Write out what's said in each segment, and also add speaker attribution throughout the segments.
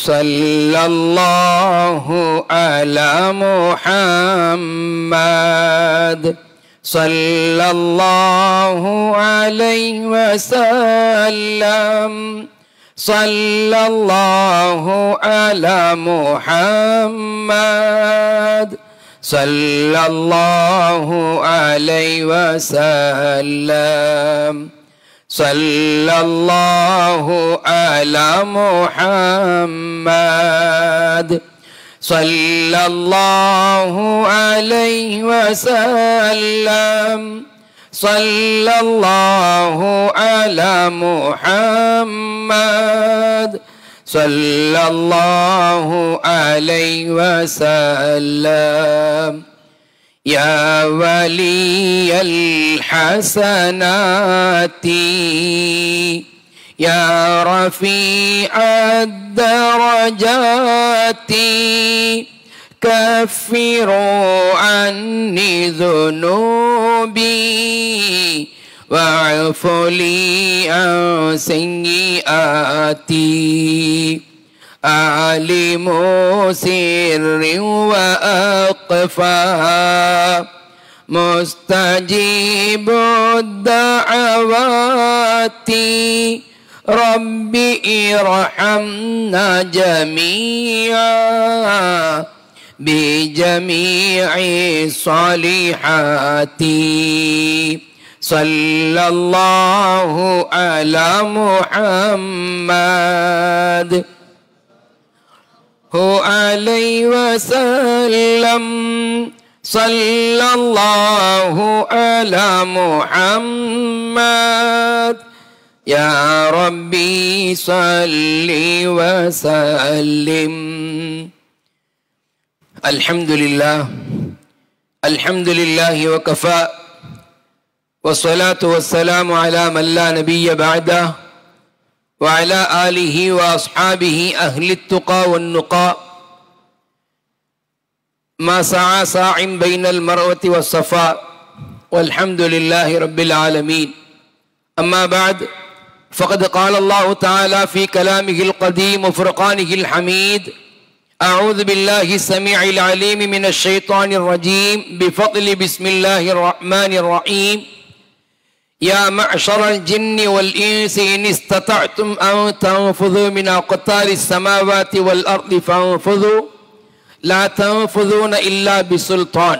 Speaker 1: صلى الله على محمد صلى الله عليه وسلم صلى الله على محمد صلى الله عليه وسلم صلى الله على محمد صلى الله عليه وسلم صلى الله على محمد صلى الله عليه وسلم يا ولي الحسنات يا رفيع الدرجات كفروا عني ذنوبي واعف لي عن سيئاتي عالم سر وأقفى مستجيب الدعوات ربي ارحمنا جميعا بجميع الصالحات صلى الله على محمد هو عليه وسلم صلى الله على محمد يا ربي صل وسلم الحمد لله الحمد لله وكفى والصلاة والسلام على من لا نبي بعده وعلى آله وأصحابه أهل التقى والنقى ما سعى ساع بين المروة والصفا والحمد لله رب العالمين أما بعد فقد قال الله تعالى في كلامه القديم وفرقانه الحميد أعوذ بالله السميع العليم من الشيطان الرجيم بفضل بسم الله الرحمن الرحيم يا معشر الجن والإنس إن استطعتم أن تنفذوا من أقطار السماوات والأرض فانفذوا لا تنفذون إلا بسلطان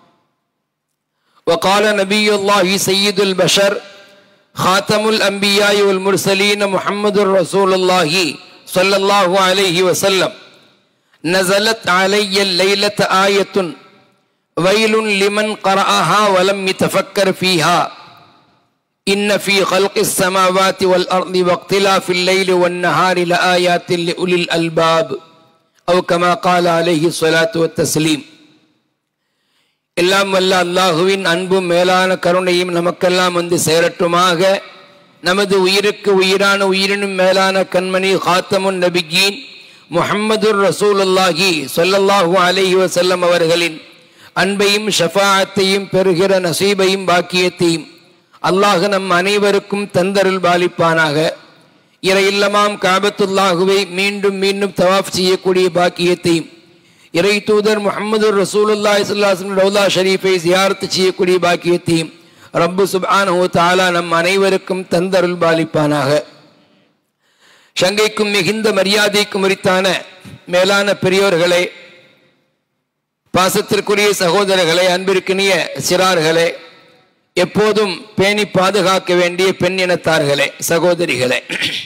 Speaker 1: وقال نبي الله سيد البشر خاتم الأنبياء والمرسلين محمد رسول الله صلى الله عليه وسلم نزلت علي الليلة آية ويل لمن قرأها ولم يتفكر فيها إن في خلق السماوات والأرض واختلاف الليل والنهار لآيات لأولي الألباب أو كما قال عليه الصلاة والتسليم எல்லாம் வல்ல அல்லாஹுவின் அன்பும் மேலான கருணையும் நமக்கெல்லாம் வந்து சேரட்டுமாக நமது உயிருக்கு உயிரான உயிரினும் மேலான கண்மணி ஹாத்தமுன் நபிகீன் முஹம்மதுர் ரசூலுல்லாஹி சொல்லல்லாஹு அலைஹி வசல்லம் அவர்களின் அன்பையும் ஷஃபாஅத்தையும் பெறுகிற நசீபையும் பாக்கியத்தையும் அல்லாஹ் நம் அனைவருக்கும் தந்தருள் பாலிப்பானாக இறை இல்லமாம் காபத்துல்லாஹுவை மீண்டும் மீண்டும் தவாஃப் செய்யக்கூடிய பாக்கியத்தையும் இறை தூதர் முகமது ரசூலுல்லா இஸ்லாசன் ரவுலா ஷரீஃபை ஜியாரத்து செய்யக்கூடிய பாக்கியத்தையும் ரப்பு சுபானஹு தாலா நம் அனைவருக்கும் தந்தருள் பாலிப்பானாக சங்கைக்கும் மிகுந்த மரியாதைக்கும் உரித்தான மேலான பெரியோர்களே பாசத்திற்குரிய சகோதரர்களே அன்பிற்கினிய சிறார்களே எப்போதும் பேணி பாதுகாக்க வேண்டிய பெண் இனத்தார்களே சகோதரிகளே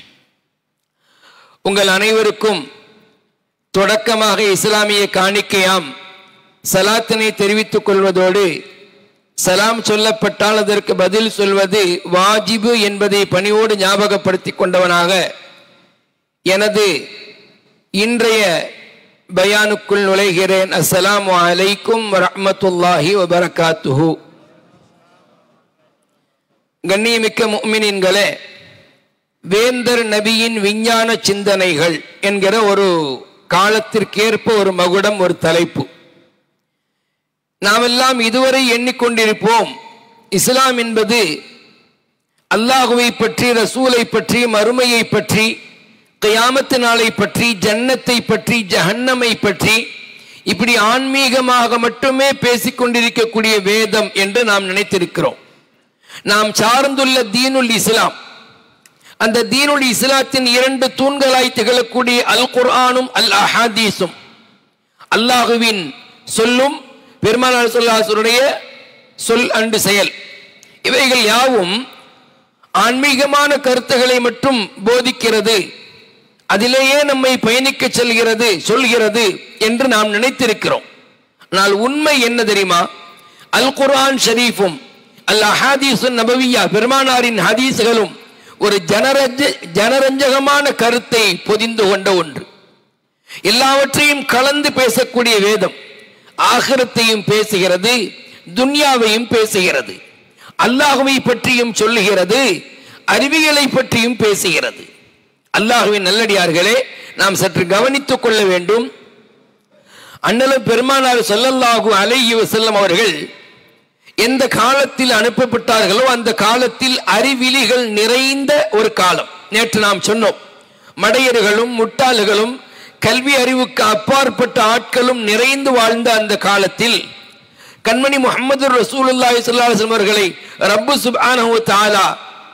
Speaker 1: உங்கள் அனைவருக்கும் தொடக்கமாக இஸ்லாமிய காணிக்கையாம் சலாத்தினை தெரிவித்துக் கொள்வதோடு சலாம் சொல்லப்பட்டால் அதற்கு பதில் சொல்வது வாஜிபு என்பதை பணியோடு ஞாபகப்படுத்திக் கொண்டவனாக எனது இன்றைய பயானுக்குள் நுழைகிறேன் அஸ்ஸலாமு அலைக்கும் வரஹ்மத்துல்லாஹி வபரகாத்துஹு கண்ணியமிக்க முக்மினின்களே வேந்தர் நபியின் விஞ்ஞான சிந்தனைகள் என்கிற ஒரு காலத்திற்கேற்ப ஒரு மகுடம் ஒரு தலைப்பு நாமெல்லாம் இதுவரை எண்ணிக்கொண்டிருப்போம் இஸ்லாம் என்பது அல்லாஹுவை பற்றி ரசூலை பற்றி மறுமையை பற்றி கியாமத்து நாளை பற்றி ஜன்னத்தை பற்றி ஜஹன்னமை பற்றி இப்படி ஆன்மீகமாக மட்டுமே பேசிக் கொண்டிருக்கக்கூடிய வேதம் என்று நாம் நினைத்திருக்கிறோம் நாம் சார்ந்துள்ள தீனுல் இஸ்லாம் அந்த தீனுல் இஸ்லாத்தின் இரண்டு தூண்களாய் திகழக்கூடிய அல் குர்ஆனும் அல் அஹாதீஸும் அல்லாஹுவின் சொல்லும் பெருமானார் சொல்லாசுடைய சொல் அண்டு செயல் இவைகள் யாவும் ஆன்மீகமான கருத்துக்களை மட்டும் போதிக்கிறது அதிலேயே நம்மை பயணிக்க செல்கிறது சொல்கிறது என்று நாம் நினைத்திருக்கிறோம் ஆனால் உண்மை என்ன தெரியுமா அல் குர்ஆன் ஷரீஃபும் அல் அஹாதீசு நபவியா பெருமானாரின் ஹதீஸ்களும் ஒரு ஜனரஞ்ச ஜனரஞ்சகமான கருத்தை பொதிந்து கொண்ட ஒன்று எல்லாவற்றையும் கலந்து பேசக்கூடிய வேதம் ஆகிரத்தையும் பேசுகிறது துன்யாவையும் பேசுகிறது அல்லாஹுவை பற்றியும் சொல்லுகிறது அறிவியலை பற்றியும் பேசுகிறது அல்லாஹுவின் நல்லடியார்களே நாம் சற்று கவனித்துக் கொள்ள வேண்டும் அண்ணலும் பெருமானார் சொல்லல்லாஹு அலைஹி வஸல்லம் அவர்கள் எந்த காலத்தில் அனுப்பப்பட்டார்களோ அந்த காலத்தில் அறிவிலிகள் நிறைந்த ஒரு காலம் நேற்று நாம் சொன்னோம் மடையர்களும் முட்டாள்களும் கல்வி அறிவுக்கு அப்பாற்பட்ட ஆட்களும் நிறைந்து வாழ்ந்த அந்த காலத்தில் கண்மணி முகமது ரசூலுல்லாஹி ஸல்லல்லாஹு அலைஹி வஸல்லம் அவர்களை ரப்பு சுப்ஹானஹு வ தஆலா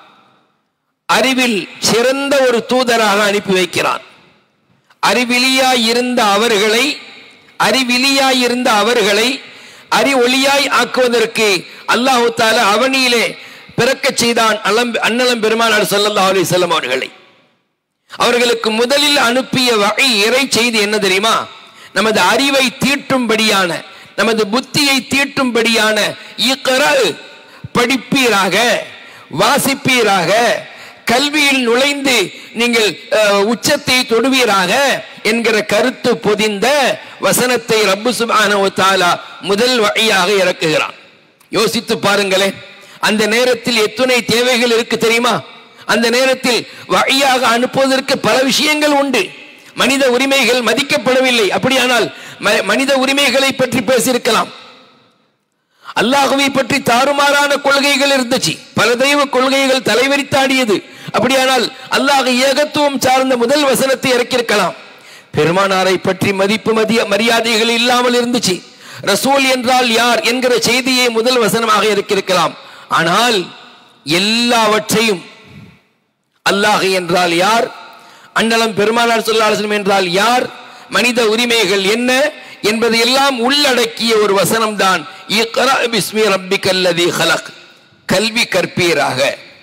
Speaker 1: அறிவில் சிறந்த ஒரு தூதராக அனுப்பி வைக்கிறான் அறிவிலியாய் இருந்த அவர்களை அறிவிலியாய் இருந்த அவர்களை அறி ஒளியாய் ஆக்குவதற்கு அல்லாஹு தாலா அவனியிலே பிறக்கச் செய்தான் அலம் அன்னலம் பெருமானார் ஸல்லல்லாஹு அலைஹி வஸல்லம் அவர்களை அவர்களுக்கு முதலில் அனுப்பிய வகை இறை செய்தி என்ன தெரியுமா நமது அறிவை தீட்டும்படியான நமது புத்தியை தீட்டும்படியான இக்கர படிப்பீராக வாசிப்பீராக கல்வியில் நுழைந்து நீங்கள் அஹ், உச்சத்தை தொடுவீராக என்கிற கருத்து பொதிந்த வசனத்தை ரப்பு சுப்ஹானஹு வ தஆலா முதல் வழியாக இறக்குகிறான் யோசித்து பாருங்களேன் அந்த நேரத்தில் எத்தனை தேவைகள் இருக்கு தெரியுமா அந்த நேரத்தில் வழியாக அனுப்புவதற்கு பல விஷயங்கள் உண்டு மனித உரிமைகள் மதிக்கப்படவில்லை அப்படியானால் ம- மனித உரிமைகளை பற்றி பேசியிருக்கலாம் அல்லாஹுவை பற்றி தாறுமாறான கொள்கைகள் இருந்துச்சு பல தெய்வ கொள்கைகள் தலைவரித்தாடியது அப்படியானால் அல்லாஹ் ஏகத்துவம் சார்ந்த முதல் வசனத்தை இறக்கியிருக்கலாம் பெருமானாரை பற்றி மதிப்பு மதிய மரியாதைகள் இல்லாமல் இருந்துச்சு ரசூல் என்றால் யார் என்கிற செய்தியை முதல் வசனமாக இறக்கியிருக்கலாம் ஆனால் எல்லாவற்றையும் அல்லாஹ் என்றால் யார் அண்ணலம் பெருமானார் சொல்லாசனம் என்றால் யார் மனித உரிமைகள் என்ன என்பதை எல்லாம் உள்ளடக்கிய ஒரு வசனம் தான் பிஸ்மி ரப்பிக்கல்லதி ஹலக் கல்வி கற்பீராக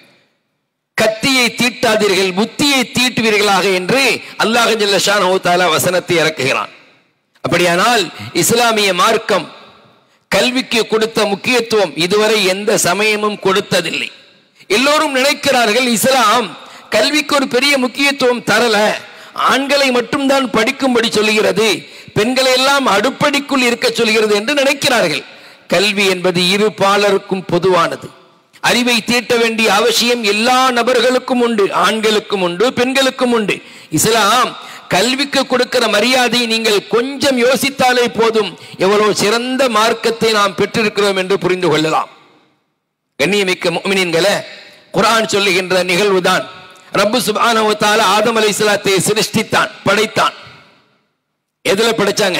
Speaker 1: கத்தியை தீட்டாதீர்கள் புத்தியை தீட்டுவீர்களாக என்று அல்லாஹ் ஜல்ல ஷானஹு தஆலா வசனத்தை இறக்குகிறான் அப்படியானால் இஸ்லாமிய மார்க்கம் கல்விக்கு கொடுத்த முக்கியத்துவம் இதுவரை எந்த சமயமும் கொடுத்ததில்லை எல்லோரும் நினைக்கிறார்கள் இஸ்லாம் கல்விக்கு ஒரு பெரிய முக்கியத்துவம் தரல ஆண்களை மட்டும்தான் படிக்கும்படி சொல்லுகிறது பெண்களை எல்லாம் அடுப்படிக்குள் இருக்க சொல்கிறது என்று நினைக்கிறார்கள் கல்வி என்பது இரு பாலருக்கும் பொதுவானது அறிவை தீட்ட வேண்டிய அவசியம் எல்லா நபர்களுக்கும் உண்டு ஆண்களுக்கும் உண்டு பெண்களுக்கும் உண்டு இஸ்லாம் கல்விக்கு கொடுக்கிற மரியாதை நீங்கள் கொஞ்சம் யோசித்தாலே போதும் எவ்வளவு சிறந்த மார்க்கத்தை நாம் பெற்றிருக்கிறோம் என்று புரிந்து கொள்ளலாம் கண்ணியமிக்க முஃமினீன்களே குர்ஆன் சொல்லுகின்ற நிகழ்வுதான் ரப்பு சுப்ஹானஹு வ தஆலா ஆதம் அலைஹிஸ்ஸலாத்தை சிருஷ்டித்தான் படைத்தான் எதுல படைச்சாங்க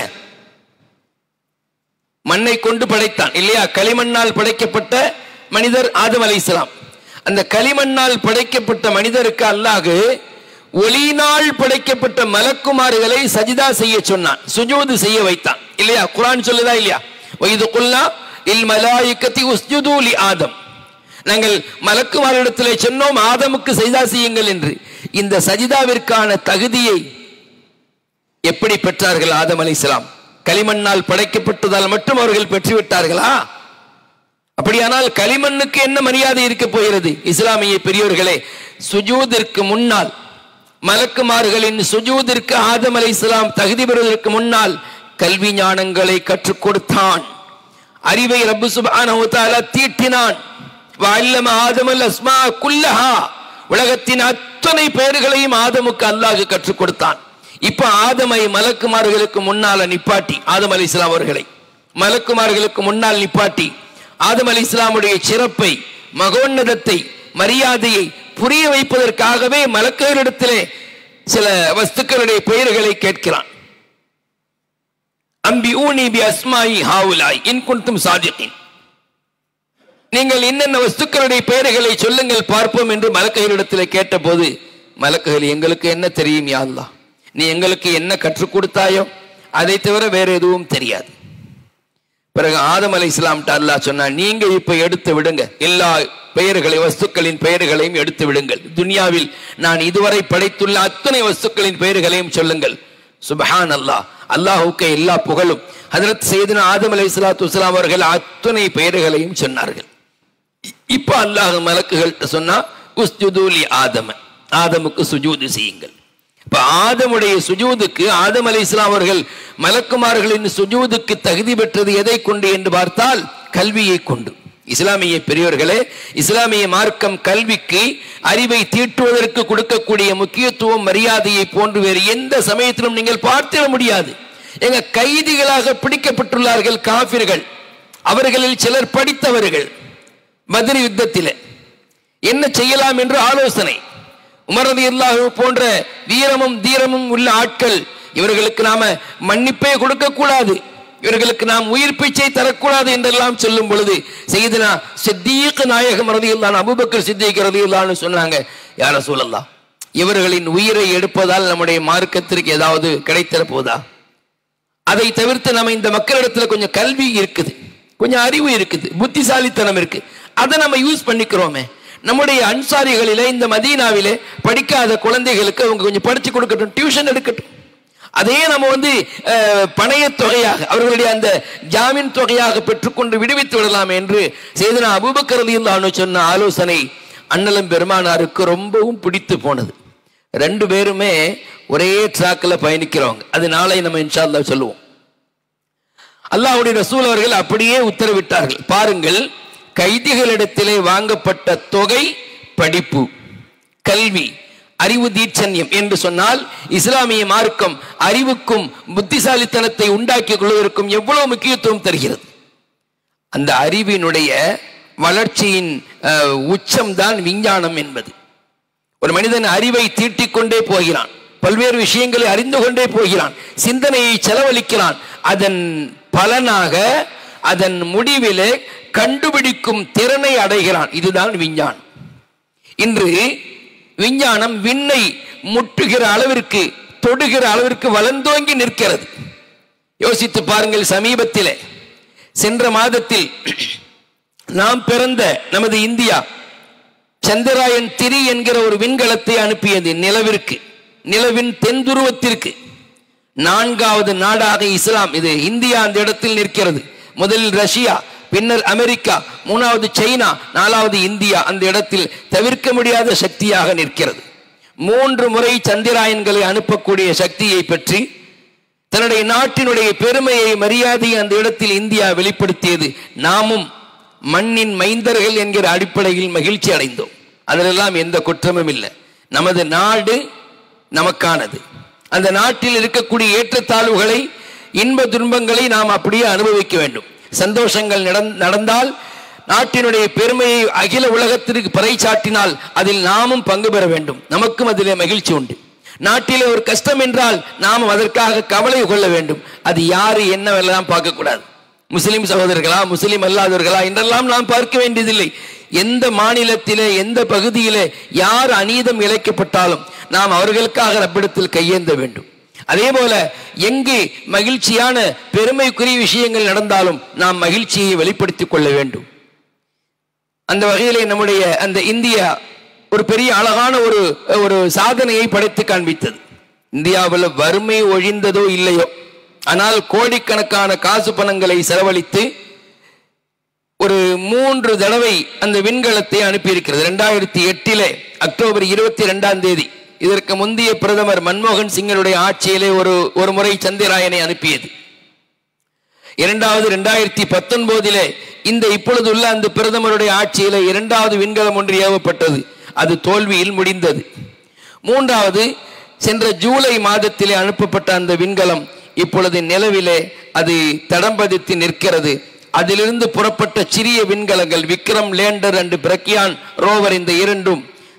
Speaker 1: மண்ணை கொண்டு படைத்தான் இல்லையா களிமண்ணால் படைக்கப்பட்ட மனிதர் ஆதம் அலைஹிஸ்ஸலாம் அந்த களிமண்ணால் படைக்கப்பட்ட மனிதருக்கு அல்லாஹ் ஒளியினால் படைக்கப்பட்ட மலக்குமாறுகளை சஜிதா செய்ய சொன்னான் சுஜூது செய்ய வைத்தான் இல்லையா குர்ஆன் சொல்லுதா இல்லையா வைது குல்லா இல் மலாயிக்கத்தி உஸ்ஜுது லி ஆதம் நாங்கள் மலக்குமாரிடத்திலே சொன்னோம் ஆதமுக்கு சஜிதா செய்யுங்கள் என்று இந்த சஜிதாவிற்கான தகுதியை எப்படி பெற்றார்கள் ஆதம் அலைஹிஸ்ஸலாம் களிமண்ணால் படைக்கப்பட்டதால் மட்டும் அவர்கள் பெற்றுவிட்டார்களா அப்படியானால் களிமண்ணுக்கு என்ன மரியாதை இருக்க போகிறது இஸ்லாமிய பெரியோர்களே சுஜூதிற்கு முன்னால் மலக்குமார்களின் சுஜூதிற்கு ஆதம் அலைஹிஸ்ஸலாம் தகுதி பெறுவதற்கு முன்னால் கல்வி ஞானங்களை கற்றுக் கொடுத்தான் அறிவை ரப்பு சுப்ஹானஹு வ தஆலா தீட்டினான் வஅல்லம ஆதமல் அஸ்மா குல்லஹா உலகத்தின் அத்தனை பெயர்களையும் ஆதமுக்கு அல்லாஹ் கற்றுக் கொடுத்தான் இப்ப ஆதமை மலக்குமார்களுக்கு முன்னால நிப்பாட்டி ஆதம் அலி இஸ்லாம் அவர்களை மலக்குமார்களுக்கு முன்னால் நிப்பாட்டி ஆதம் அலி இஸ்லாமுடைய சிறப்பை மகோன்னதத்தை மரியாதையை புரிய வைப்பதற்காகவே மலக்குகளிடத்திலே சில வஸ்துக்களுடைய பெயர்களை கேட்கிறான் அம்பி ஊனி பி அஸ்மாயி ஹாவுலாய் இன் குன்தும் சாதிக்கின் நீங்கள் என்னென்ன வஸ்துக்களுடைய பெயர்களை சொல்லுங்கள் பார்ப்போம் என்று மலக்குகளிடத்தில் கேட்டபோது மலக்குகள் எங்களுக்கு என்ன தெரியும் யா அல்லாஹ் நீ எங்களுக்கு என்ன கற்றுக் கொடுத்தாயோ அதை தவிர வேற எதுவும் தெரியாது பிறகு ஆதம் அலை இஸ்லாம் அல்லாஹ் சொன்னா நீங்க இப்ப எடுத்து விடுங்க எல்லா பெயர்களை வஸ்துக்களின் பெயர்களையும் எடுத்து விடுங்கள் துனியாவில் நான் இதுவரை படைத்துள்ள அத்தனை வஸ்துக்களின் பெயர்களையும் சொல்லுங்கள் சுபஹான் அல்லாஹ் அல்லாஹுக்கு எல்லா புகழும் ஹதரத் செய்தன ஆதம் அலை இஸ்லாத்து வஸ்லாம் அவர்கள் அத்தனை பெயர்களையும் சொன்னார்கள் இப்ப அல்லாஹ் மலக்குகள்கிட்ட சொன்னா உஸ்ஜுதூலி ஆதம ஆதமுக்கு சுஜூது செய்யுங்கள் இப்ப ஆதமுடைய சுஜூதுக்கு ஆதம் அலை இஸ்லாம் அவர்கள் மலக்குமார்களின் சுஜூதுக்கு தகுதி பெற்றது எதை கொண்டு என்று பார்த்தால் கல்வியை கொண்டு இஸ்லாமிய பெரியவர்களே இஸ்லாமிய மார்க்கம் கல்விக்கு அறிவை தீட்டுவதற்கு கொடுக்கக்கூடிய முக்கியத்துவம் மரியாதையை போன்று வேறு எந்த சமயத்திலும் நீங்கள் பார்த்திட முடியாது எங்க கைதிகளாக பிடிக்கப்பட்டுள்ளார்கள் காபிர்கள் அவர்களில் சிலர் படித்தவர்கள் பத்ரி யுத்தத்திலே என்ன செய்யலாம் என்று ஆலோசனை உமரது இல்லாஹு போன்ற வீரமும் தீரமும் உள்ள ஆட்கள் இவர்களுக்கு நாம மன்னிப்பே கொடுக்க கூடாது இவர்களுக்கு நாம் உயிர் பிச்சை தரக்கூடாது என்றெல்லாம் சொல்லும் பொழுது செய்தனா சித்தீக் நாயகம் ரதியுல்லான் அபுபக்கர் சித்திக் ரதியுல்லான்னு சொன்னாங்க யார சூழல்லாம் இவர்களின் உயிரை எடுப்பதால் நம்முடைய மார்க்கத்திற்கு ஏதாவது கிடைத்தர போதா அதை தவிர்த்து நம்ம இந்த மக்களிடத்துல கொஞ்சம் கல்வி இருக்குது கொஞ்சம் அறிவு இருக்குது புத்திசாலித்தனம் இருக்கு அதை நம்ம யூஸ் பண்ணிக்கிறோமே நம்முடைய அன்சாரிகளிலே இந்த மதீனாவிலே படிக்காத குழந்தைகளுக்கு அவங்க கொஞ்சம் படிச்சு கொடுக்கட்டும் டியூஷன் எடுக்கட்டும் அதையே நம்ம வந்து அஹ், பணையத் தொகையாக அவர்களுடைய அந்த ஜாமீன் தொகையாக பெற்றுக்கொண்டு விடுவித்து விடலாம் என்று செய்தனா அபுபக்கரதியில் சொன்ன ஆலோசனை அண்ணலம் பெருமானாருக்கு ரொம்பவும் பிடித்து போனது ரெண்டு பேருமே ஒரே ட்ராக்ல பயணிக்கிறவங்க அது நாளை நம்ம இன்ஷா அல்லாஹ் சொல்லுவோம் அல்லாஹ்வுடைய ரசூல் அவர்கள் அப்படியே உத்தரவிட்டார்கள் பாருங்கள் கைதிகளிடத்திலே வாங்கப்பட்ட தொகை படிப்பு கல்வி அறிவு தீட்சண்யம் என்று சொன்னால் இஸ்லாமிய மார்க்கம் அறிவுக்கும் புத்திசாலித்தனத்தை உண்டாக்கிக் கொள்வதற்கும் எவ்வளவு முக்கியத்துவம் தருகிறது அந்த அறிவினுடைய வளர்ச்சியின் அஹ், உச்சம்தான் விஞ்ஞானம் என்பது ஒரு மனிதன் அறிவை தீட்டிக் கொண்டே போகிறான் பல்வேறு விஷயங்களை அறிந்து கொண்டே போகிறான் சிந்தனையை செலவழிக்கிறான் அதன் பலனாக அதன் முடிவிலே கண்டுபிடிக்கும் திறனை அடைகிறான் இதுதான் விஞ்ஞானம் இன்று விஞ்ஞானம் விண்ணை முட்டுகிற அளவிற்கு தொடுகிற அளவிற்கு வளர்ந்தோங்கி நிற்கிறது யோசித்து பாருங்கள் சமீபத்திலே சென்ற மாதத்தில் நாம் பிறந்த நமது இந்தியா சந்திராயன் திரி என்கிற ஒரு விண்கலத்தை அனுப்பியது நிலவிற்கு நிலவின் தென் துருவத்திற்கு நான்காவது நாடாக இஸ்லாம் இது இந்தியா அந்த இடத்தில் நிற்கிறது முதலில் ரஷ்யா பின்னர் அமெரிக்கா மூணாவது சைனா நாலாவது இந்தியா அந்த இடத்தில் தவிர்க்க முடியாத சக்தியாக நிற்கிறது மூன்று முறை சந்திராயன்களை அனுப்பக்கூடிய சக்தியை பற்றி தன்னுடைய நாட்டினுடைய பெருமையை மரியாதையை அந்த இடத்தில் இந்தியா வெளிப்படுத்தியது நாமும் மண்ணின் மைந்தர்கள் என்கிற அடிப்படையில் மகிழ்ச்சி அடைந்தோம் அதிலெல்லாம் எந்த குற்றமும் இல்லை நமது நாடு நமக்கானது அந்த நாட்டில் இருக்கக்கூடிய ஏற்றத்தாழ்வுகளை இன்ப துன்பங்களை நாம் அப்படியே அனுபவிக்க வேண்டும் சந்தோஷங்கள் நடந்- நடந்தால் நாட்டினுடைய பெருமையை அகில உலகத்திற்கு பறைசாட்டினால் அதில் நாமும் பங்கு பெற வேண்டும் நமக்கும் அதிலே மகிழ்ச்சி உண்டு நாட்டிலே ஒரு கஷ்டம் என்றால் நாம் அதற்காக கவலை கொள்ள வேண்டும் அது யாரு என்னவெல்லாம் பார்க்கக்கூடாது முஸ்லிம் சகோதரர்களா முஸ்லிம் அல்லாதவர்களா என்றெல்லாம் நாம் பார்க்க வேண்டியதில்லை எந்த மாநிலத்திலே எந்த பகுதியிலே யார் அநீதம் இழைக்கப்பட்டாலும் நாம் அவர்களுக்காக ரப்பிடத்தில் கையேந்த வேண்டும் அதே போல எங்கு மகிழ்ச்சியான பெருமைக்குரிய விஷயங்கள் நடந்தாலும் நாம் மகிழ்ச்சியை வெளிப்படுத்திக் கொள்ள வேண்டும் அந்த வகையிலே நம்முடைய அந்த இந்தியா ஒரு பெரிய அழகான ஒரு ஒரு சாதனையை படைத்து காண்பித்தது இந்தியாவில் வறுமை ஒழிந்ததோ இல்லையோ ஆனால் கோடிக்கணக்கான காசு பணங்களை செலவழித்து ஒரு மூன்று தடவை அந்த விண்கலத்தை அனுப்பியிருக்கிறது ரெண்டாயிரத்தி எட்டிலே அக்டோபர் இருபத்தி ரெண்டாம் தேதி இதற்கு முந்தைய பிரதமர் மன்மோகன் சிங்கினுடைய ஆட்சியிலே ஒரு ஒரு முறை சந்திராயனை அனுப்பியது இரண்டாவது இரண்டாயிரத்தி பத்தொன்பதிலே இந்த இப்பொழுது உள்ள அந்த பிரதமருடைய ஆட்சியில இரண்டாவது விண்கலம் ஒன்று ஏவப்பட்டது அது தோல்வியில் முடிந்தது மூன்றாவது சென்ற ஜூலை மாதத்திலே அனுப்பப்பட்ட அந்த விண்கலம் இப்பொழுது நிலவிலே அது தடம் பதித்து நிற்கிறது அதிலிருந்து புறப்பட்ட சிறிய விண்கலங்கள் Vikram lander and Pragyan rover இந்த இரண்டும்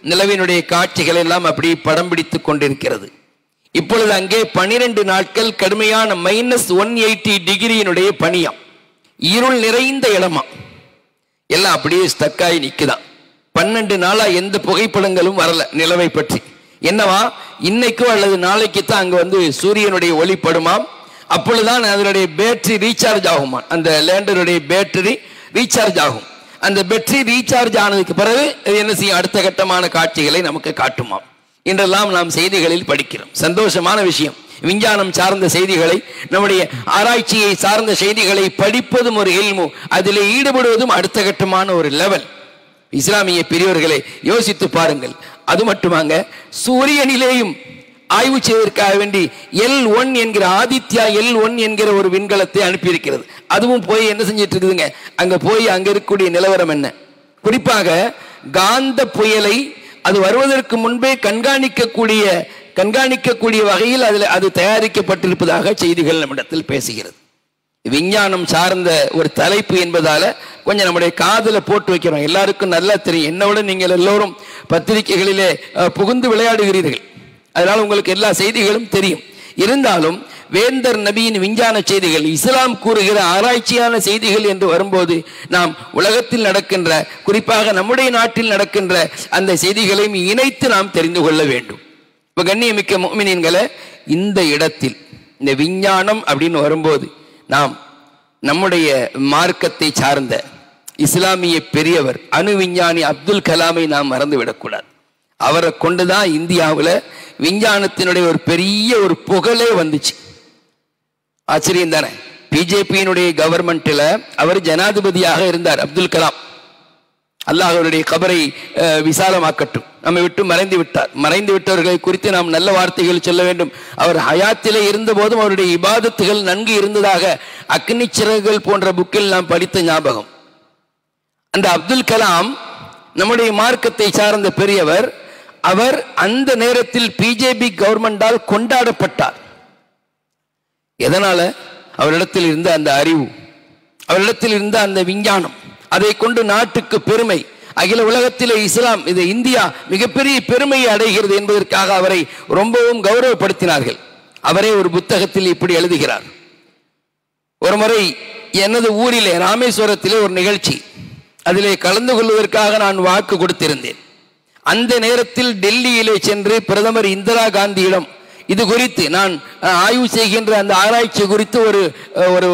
Speaker 1: நிலவினுடைய காட்சிகள் எல்லாம் அப்படி படம் பிடித்துக் கொண்டிருக்கிறது இப்பொழுது அங்கே பனிரெண்டு நாட்கள் கடுமையான மைனஸ் ஒன் எயிட்டி டிகிரியினுடைய பனியாம் இருள் நிறைந்த இடமா எல்லாம் அப்படியே ஸ்டக்காகி நிக்குதாம் பன்னெண்டு நாளா எந்த புகைப்படங்களும் வரல நிலவை பற்றி என்னவா இன்னைக்கோ அல்லது நாளைக்கு தான் அங்க வந்து சூரியனுடைய ஒளிப்படுமாம் அப்பொழுதுதான் அதனுடைய பேட்டரி ரீசார்ஜ் ஆகுமா அந்த லேண்டருடைய பேட்டரி ரீசார்ஜ் ஆகும் அந்த பேட்டரி ரீசார்ஜ் ஆனதுக்கு பிறகு இது என்ன செய்யும் அடுத்த கட்டமான காட்சிகளை நமக்கு காட்டுமாம் என்றெல்லாம் நாம் செய்திகளில் படிக்கிறோம் சந்தோஷமான விஷயம் விஞ்ஞானம் சார்ந்த செய்திகளை நம்முடைய ஆராய்ச்சியை சார்ந்த செய்திகளை படிப்பதும் ஒரு இல்மு அதில் ஈடுபடுவதும் அடுத்த கட்டமான ஒரு லெவல் இஸ்லாமிய பெரியவர்களை யோசித்து பாருங்கள் அது மட்டுமாங்க சூரியனிலேயும் ஆய்வு செய்வதற்காக வேண்டி எல் ஒன் என்கிற ஆதித்யா எல் ஒன் என்கிற ஒரு விண்கலத்தை அனுப்பியிருக்கிறது அதுவும் போய் என்ன செஞ்சிட்டு இருக்குதுங்க அங்க போய் அங்க இருக்கக்கூடிய நிலவரம் என்ன குறிப்பாக காந்த புயலை அது வருவதற்கு முன்பே கண்காணிக்கக்கூடிய கண்காணிக்கக்கூடிய வகையில் அதில் அது தயாரிக்கப்பட்டிருப்பதாக செய்திகள் நம்மிடத்தில் பேசுகிறது விஞ்ஞானம் சார்ந்த ஒரு தலைப்பு என்பதால கொஞ்சம் நம்முடைய காதுல போட்டு வைக்கிறோம் எல்லாருக்கும் நல்லா தெரியும் என்னோட நீங்கள் எல்லோரும் பத்திரிகைகளிலே அஹ், புகுந்து விளையாடுகிறீர்கள் அதனால உங்களுக்கு எல்லா செய்திகளும் தெரியும் இருந்தாலும் வேந்தர் நபியின் விஞ்ஞான செய்திகள் இஸ்லாம் கூறுகிற ஆராய்ச்சியான செய்திகள் என்று வரும்போது நாம் உலகத்தில் நடக்கின்ற குறிப்பாக நம்முடைய நாட்டில் நடக்கின்ற அந்த செய்திகளையும் இணைத்து நாம் தெரிந்து கொள்ள வேண்டும் இப்ப கண்ணியமிக்க முஃமினீன்களே இந்த இடத்தில் இந்த விஞ்ஞானம் அப்படின்னு வரும்போது நாம் நம்முடைய மார்க்கத்தை சார்ந்த இஸ்லாமிய பெரியவர் அணு விஞ்ஞானி அப்துல் கலாமை நாம் மறந்து விடக்கூடாது அவரை கொண்டுதான் இந்தியாவில் விஞ்ஞானத்தினுடைய ஒரு பெரிய ஒரு புகழே வந்துச்சு ஆச்சரியம் தானே பிஜேபியினுடைய கவர்மெண்ட்ல அவர் ஜனாதிபதியாக இருந்தார் அப்துல் கலாம் அல்லாஹ் அவருடைய கபரை அஹ், விசாலமாக்கட்டும் நம்மை விட்டு மறைந்து விட்டார் மறைந்து விட்டவர்களை குறித்து நாம் நல்ல வார்த்தைகள் சொல்ல வேண்டும் அவர் ஹயாத்திலே இருந்த போதும் அவருடைய இபாதத்துகள் நன்கு இருந்ததாக அக்னி சிறகுகள் போன்ற புக்கில் நாம் படித்த ஞாபகம் அந்த அப்துல் கலாம் நம்முடைய மார்க்கத்தை சார்ந்த பெரியவர் அவர் அந்த நேரத்தில் பிஜேபி கவர்மெண்டால் கொண்டாடப்பட்டார் எதனால அவரிடத்தில் இருந்த அந்த அறிவு அவரிடத்தில் இருந்த அந்த விஞ்ஞானம் அதை கொண்டு நாட்டுக்கு பெருமை அகில உலகத்திலே இஸ்லாம் இது இந்தியா மிகப்பெரிய பெருமையை அடைகிறது என்பதற்காக அவரை ரொம்பவும் கௌரவப்படுத்தினார்கள் அவரே ஒரு புத்தகத்தில் இப்படி எழுதுகிறார் ஒரு முறை எனது ஊரிலே ராமேஸ்வரத்திலே ஒரு நிகழ்ச்சி அதிலே கலந்து கொள்வதற்காக நான் வாக்கு கொடுத்திருந்தேன் அந்த நேரத்தில் டெல்லியிலே சென்று பிரதமர் இந்திரா காந்தியிடம் இது குறித்து நான் அஹ், ஆய்வு செய்கின்ற அந்த ஆராய்ச்சி குறித்து ஒரு அஹ், ஒரு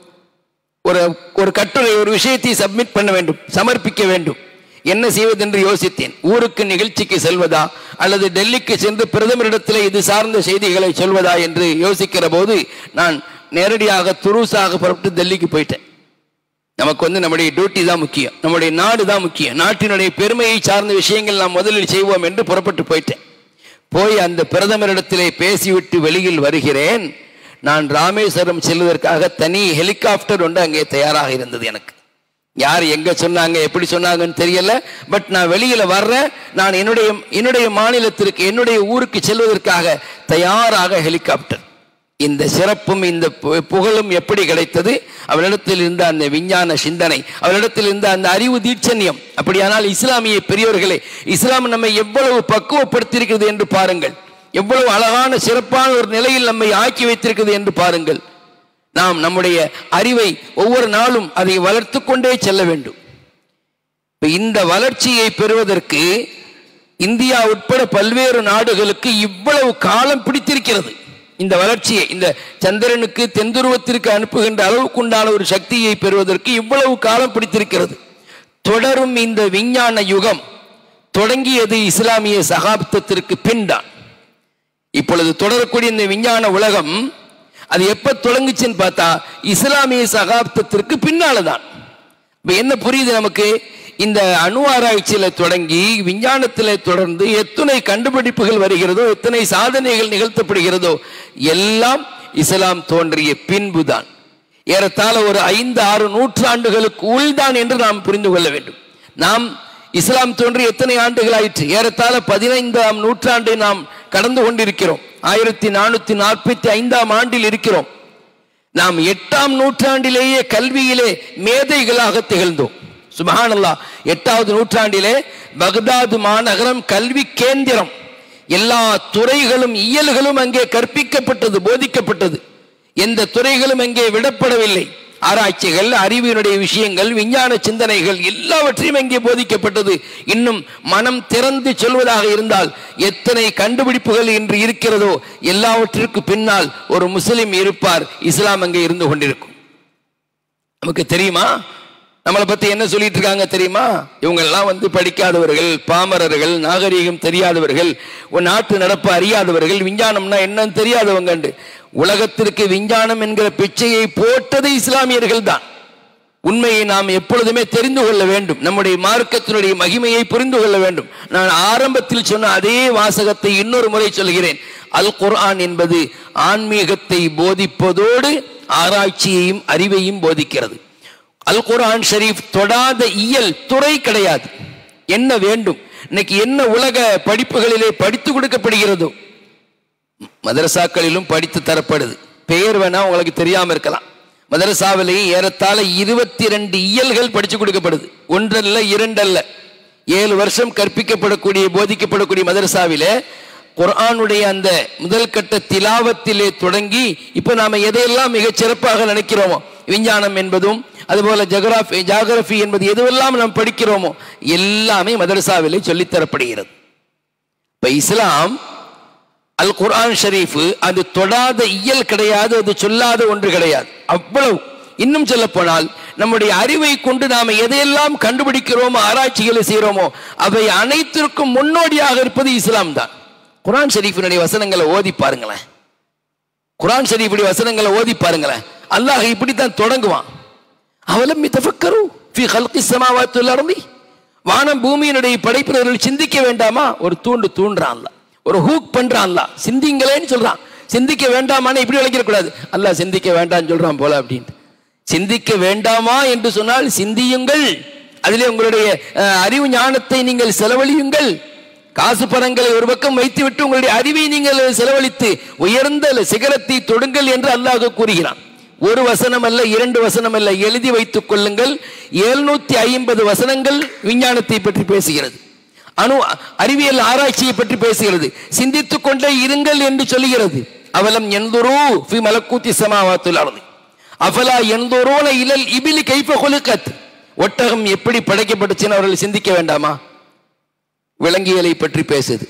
Speaker 1: ஒரு ஒரு கட்டுரை ஒரு விஷயத்தை சப்மிட் பண்ண வேண்டும் சமர்ப்பிக்க வேண்டும் என்ன செய்வதென்று யோசித்தேன் ஊருக்கு நிகழ்ச்சிக்கு செல்வதா அல்லது டெல்லிக்கு சென்று பிரதமரிடத்தில் இது சார்ந்த செய்திகளை சொல்வதா என்று யோசிக்கிற போது நான் நேரடியாக துருசாக புறப்பட்டு டெல்லிக்கு போயிட்டேன் நமக்கு வந்து நம்முடைய டியூட்டி தான் முக்கியம் நம்முடைய நாடு தான் முக்கியம் நாட்டினுடைய பெருமையை சார்ந்த விஷயங்கள் நாம் முதலில் செய்வோம் என்று புறப்பட்டு போயிட்டேன் போய் அந்த பிரதமரிடத்திலே பேசிவிட்டு வெளியில் வருகிறேன் நான் ராமேஸ்வரம் செல்வதற்காக தனி ஹெலிகாப்டர் ஒன்று அங்கே தயாராக இருந்தது எனக்கு யார் எங்க சொன்னாங்க எப்படி சொன்னாங்கன்னு தெரியல பட் நான் வெளியில வர்றேன் நான் என்னுடைய என்னுடைய மாநிலத்திற்கு என்னுடைய ஊருக்கு செல்வதற்காக தயாராக ஹெலிகாப்டர் இந்த சிறப்பும் இந்த பு- புகழும் எப்படி கிடைத்தது அவரிடத்தில் இருந்த அந்த விஞ்ஞான சிந்தனை அவரிடத்தில் இருந்த அந்த அறிவு தீட்சண்யம் அப்படியானால் இஸ்லாமிய பெரியவர்களே இஸ்லாம் நம்மை எவ்வளவு பக்குவப்படுத்தியிருக்கிறது என்று பாருங்கள் எவ்வளவு அழகான சிறப்பான ஒரு நிலையில் நம்மை ஆக்கி வைத்திருக்கிறது என்று பாருங்கள் நாம் நம்முடைய அறிவை ஒவ்வொரு நாளும் அதை வளர்த்து கொண்டே செல்ல வேண்டும் இப்ப இந்த வளர்ச்சியை பெறுவதற்கு இந்தியா உட்பட பல்வேறு நாடுகளுக்கு இவ்வளவு காலம் பிடித்திருக்கிறது இந்த வளர்ச்சியை இந்த சந்திரனுக்கு தென்துருவத்திற்கு அனுப்புகின்ற அளவுக்குண்டான ஒரு சக்தியை பெறுவதற்கு இவ்வளவு காலம் பிடித்திருக்கிறது தொடரும் இந்த விஞ்ஞான யுகம் தொடங்கியது இஸ்லாமிய சகாப்தத்திற்கு பின்தான் இப்பொழுது தொடரக்கூடிய இந்த விஞ்ஞான உலகம் அது எப்ப தொடங்குச்சுன்னு பார்த்தா இஸ்லாமிய சகாப்தத்திற்கு பின்னால்தான் இப்ப என்ன புரியுது நமக்கு இந்த அணு ஆராய்ச்சியில தொடங்கி விஞ்ஞானத்தில தொடர்ந்து எத்தனை கண்டுபிடிப்புகள் வருகிறதோ எத்தனை சாதனைகள் நிகழ்த்தப்படுகிறதோ எல்லாம் இஸ்லாம் தோன்றிய பின்புதான் ஏறத்தாழ ஒரு ஐந்து ஆறு நூற்றாண்டுகளுக்கு உள்தான் என்று நாம் புரிந்து கொள்ள வேண்டும் நாம் இஸ்லாம் தோன்றி எத்தனை ஆண்டுகள் ஆயிற்று ஏறத்தாழ பதினைந்தாம் நூற்றாண்டை நாம் கடந்து கொண்டிருக்கிறோம் ஆயிரத்தி நானூத்தி நாற்பத்தி ஐந்தாம் ஆண்டில் இருக்கிறோம் நாம் எட்டாம் நூற்றாண்டிலேயே கல்வியிலே மேதைகளாக திகழ்ந்தோம் சுபஹானல்லாஹ் எட்டாவது நூற்றாண்டிலே பக்தாது மாநகரம் கல்வி கேந்திரம் எல்லா துறைகளும் இயல்களும் அங்கே கற்பிக்கப்பட்டது போதிக்கப்பட்டது எந்த துறைகளும் அங்கே விடப்படவில்லை ஆராய்ச்சிகள் அறிவினுடைய விஷயங்கள் விஞ்ஞான சிந்தனைகள் எல்லாவற்றையும் அங்கே போதிக்கப்பட்டது இன்னும் மனம் திறந்து சொல்வதாக இருந்தால் எத்தனை கண்டுபிடிப்புகள் இன்று இருக்கிறதோ எல்லாவற்றிற்கு பின்னால் ஒரு முஸ்லிம் இருப்பார் இஸ்லாம் அங்கே இருந்து கொண்டிருக்கும் நமக்கு தெரியுமா நம்மளை பத்தி என்ன சொல்லிட்டு இருக்காங்க தெரியுமா இவங்க எல்லாம் வந்து படிக்காதவர்கள் பாமரர்கள் நாகரீகம் தெரியாதவர்கள் ஒரு நாட்டு நடப்பு அறியாதவர்கள் விஞ்ஞானம்னா என்னன்னு தெரியாதவங்க உலகத்திற்கு விஞ்ஞானம் என்கிற பிச்சையை போட்டது இஸ்லாமியர்கள் தான் உண்மையை நாம் எப்பொழுதுமே தெரிந்து கொள்ள வேண்டும் நம்முடைய மார்க்கத்தினுடைய மகிமையை புரிந்து கொள்ள வேண்டும் நான் ஆரம்பத்தில் சொன்ன அதே வாசகத்தை இன்னொரு முறை சொல்கிறேன் அல் குர்ஆன் என்பது ஆன்மீகத்தை போதிப்பதோடு ஆராய்ச்சியையும் அறிவையும் போதிக்கிறது அல் குர்ஆன் ஷரீஃப் தொடாத இயல் துறை கிடையாது என்ன வேண்டும் இன்னைக்கு என்ன உலக படிப்புகளிலே படித்து கொடுக்கப்படுகிறதோ மதரசாக்களிலும் படித்து தரப்படுது பெயர் வேணா உங்களுக்கு தெரியாம இருக்கலாம் மதரசாவிலேயே ஏறத்தாழ இருபத்தி ரெண்டு இயல்கள் படிச்சு கொடுக்கப்படுது ஒன்றல்ல இரண்டல்ல ஏழு வருஷம் கற்பிக்கப்படக்கூடிய போதிக்கப்படக்கூடிய மதரசாவிலே குர்ஆனுடைய அந்த முதல் கட்ட திலாவத்திலே தொடங்கி இப்போ நாம எதையெல்லாம் மிகச் சிறப்பாக நினைக்கிறோமோ விஞ்ஞானம் என்பதும் அதுபோல ஜெகராஃபி ஜாகிரபி என்பது எதுவெல்லாம் நாம் படிக்கிறோமோ எல்லாமே மதரசாவிலே சொல்லித்தரப்படுகிறது இப்ப இஸ்லாம் அல் குர்ஆன் ஷரீஃப் அது தொடாத இயல் கிடையாது அது சொல்லாத ஒன்று கிடையாது அவ்வளவு இன்னும் சொல்ல போனால் நம்முடைய அறிவை கொண்டு நாம எதையெல்லாம் கண்டுபிடிக்கிறோமோ ஆராய்ச்சிகளை செய்கிறோமோ அவை அனைத்திற்கும் முன்னோடியாக இருப்பது இஸ்லாம் தான் குர்ஆன் ஷரீஃபினுடைய வசனங்களை ஓதி பாருங்களேன் குர்ஆன் ஷரீஃபுடைய வசனங்களை ஓதி பாருங்களேன் அல்லாஹ் இப்படித்தான் தொடங்குவான் அவலம் தஃபக்கரு ஃபி ஹல்கி ஸமாவாத்தி வல் அர்தி வானம் பூமியினுடைய படைப்பினர்கள் சிந்திக்க வேண்டாமா ஒரு தூண்டு தூண்டுறான்ல ஒரு ஹூக் பண்றான்ல சிந்திங்களேன்னு சொல்றான் சிந்திக்க வேண்டாமான்னு இப்படி விளக்கிட கூடாது அல்லாஹ் சிந்திக்க வேண்டாம்னு சொல்றான் போல அப்படின்ட்டு சிந்திக்க வேண்டாமா என்று சொன்னால் சிந்தியுங்கள் அதிலே உங்களுடைய அஹ், அறிவு ஞானத்தை நீங்கள் செலவழியுங்கள் காசு பணங்களை ஒரு பக்கம் வைத்துவிட்டு உங்களுடைய அறிவை நீங்கள் செலவழித்து உயர்ந்த சிகரத்தை தொடுங்கள் என்று அல்லாஹ் கூறுகிறான் ஒரு வசனம் அல்ல இரண்டு வசனம் அல்ல எழுதி வைத்துக் கொள்ளுங்கள் எழுநூத்தி ஐம்பது வசனங்கள் விஞ்ஞானத்தை பற்றி பேசுகிறது அணு அறிவியல் ஆராய்ச்சியை பற்றி பேசுகிறது சிந்தித்துக் கொண்டே இருங்கள் என்று சொல்லுகிறது அவலம் எந்தொரு ஃபி மலக்கூத்தி சமாவாத்துல் அர்தி அஃபலா எந்தொரோன இலல் இபிலி கைஃப கொலுக்கத் ஒட்டகம் எப்படி படைக்கப்பட்டுச்சுன்னு அவர்கள் சிந்திக்க வேண்டாமா விலங்கியலை பற்றி பேசுது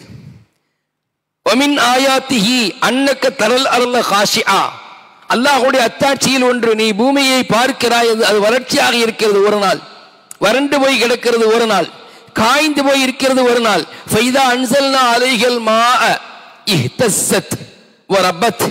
Speaker 1: ஒமின் ஆயாத்திஹி அன்னக்க தரல் அருள காஷிஆ அல்லாஹ்வுடைய அத்தாட்சியில் ஒன்று நீ பூமியை பார்க்கிறாய் அது- அது வறட்சியாக இருக்கிறது ஒரு நாள் வறண்டு போய் கிடக்கிறது ஒரு நாள் காய்ந்து போய் இருக்கிறது ஒரு நாள் ஃபைதா அன்சல்னா அலைகள் மா இஹ்தஸ்ஸத் வரபத்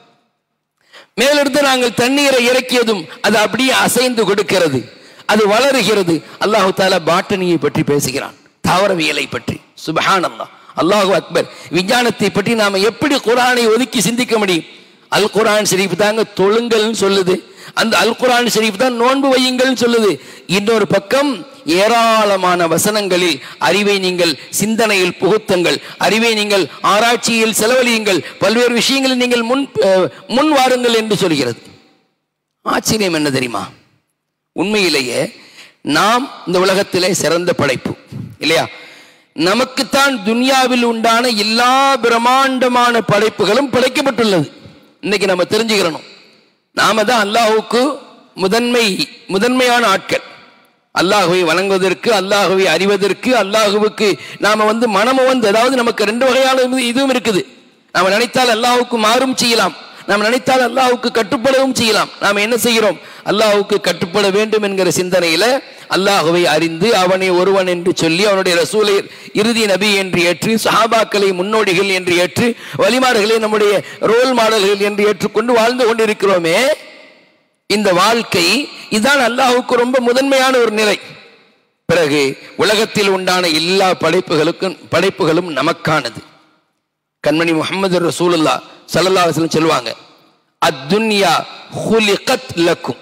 Speaker 1: மேலிருந்து நாங்கள் தண்ணீரை இறக்கியதும் அது அப்படியே அசைந்து கொடுக்கிறது அது வளருகிறது அல்லாஹு தாலா பாட்டனியை பற்றி பேசுகிறான் தாவரவியலை பற்றி சுபஹான் அல்லாஹ் அல்லாஹு அக்பர் விஞ்ஞானத்தை பற்றி நாம எப்படி குரானை ஒதுக்கி சிந்திக்க முடியும் அல் குரான் ஷரீஃப் தாங்க தொழுங்கள்னு சொல்லுது அந்த அல் குரான் ஷரீஃப் தான் நோன்பு வையுங்கள்னு சொல்லுது இன்னொரு பக்கம் ஏராளமான வசனங்களில் அறிவை நீங்கள் சிந்தனையில் புகுத்துங்கள் அறிவை நீங்கள் ஆராய்ச்சியில் செலவழியுங்கள் பல்வேறு விஷயங்களில் நீங்கள் முன் அஹ், முன் வாருங்கள் என்று சொல்கிறது ஆச்சரியம் என்ன தெரியுமா உண்மையிலேயே நாம் இந்த உலகத்திலே சிறந்த படைப்பு இல்லையா நமக்குத்தான் துனியாவில் உண்டான எல்லா பிரம்மாண்டமான படைப்புகளும் படைக்கப்பட்டுள்ளது இன்னைக்கு நம்ம தெரிஞ்சுக்கிறணும் நாம தான் அல்லாஹுக்கு முதன்மை முதன்மையான ஆட்கள் அல்லாஹுவை வணங்குவதற்கு அல்லாஹுவை அறிவதற்கு அல்லாஹுவுக்கு நாம வந்து மனமும் வந்து அதாவது நமக்கு ரெண்டு வகையான இது- இதுவும் இருக்குது நாம நினைத்தால் அல்லாஹுக்கு மாறும் செய்யலாம் நாம் நினைத்தால் அல்லாஹுக்கு கட்டுப்படவும் செய்யலாம் நாம் என்ன செய்கிறோம் அல்லாஹுக்கு கட்டுப்பட வேண்டும் என்கிற சிந்தனையில அல்லாஹுவை அறிந்து அவனை ஒருவன் என்று சொல்லி அவனுடைய ரசூலை இறுதி நபி என்று ஏற்று சஹாபாக்களை முன்னோடிகள் என்று ஏற்று வழிமாறுகளை நம்முடைய ரோல் மாடல்கள் என்று ஏற்றுக்கொண்டு வாழ்ந்து கொண்டிருக்கிறோமே இந்த வாழ்க்கை இதுதான் அல்லாஹுக்கு ரொம்ப முதன்மையான ஒரு நிலை பிறகு உலகத்தில் உண்டான எல்லா படைப்புகளுக்கும் படைப்புகளும் நமக்கானது கண்மணி முகமது ரசூலுல்லா ஸல்லல்லாஹு அலைஹி வஸல்லம் சொல்லுவாங்க அத்துன்யா ஹுலிகத் லக்கும்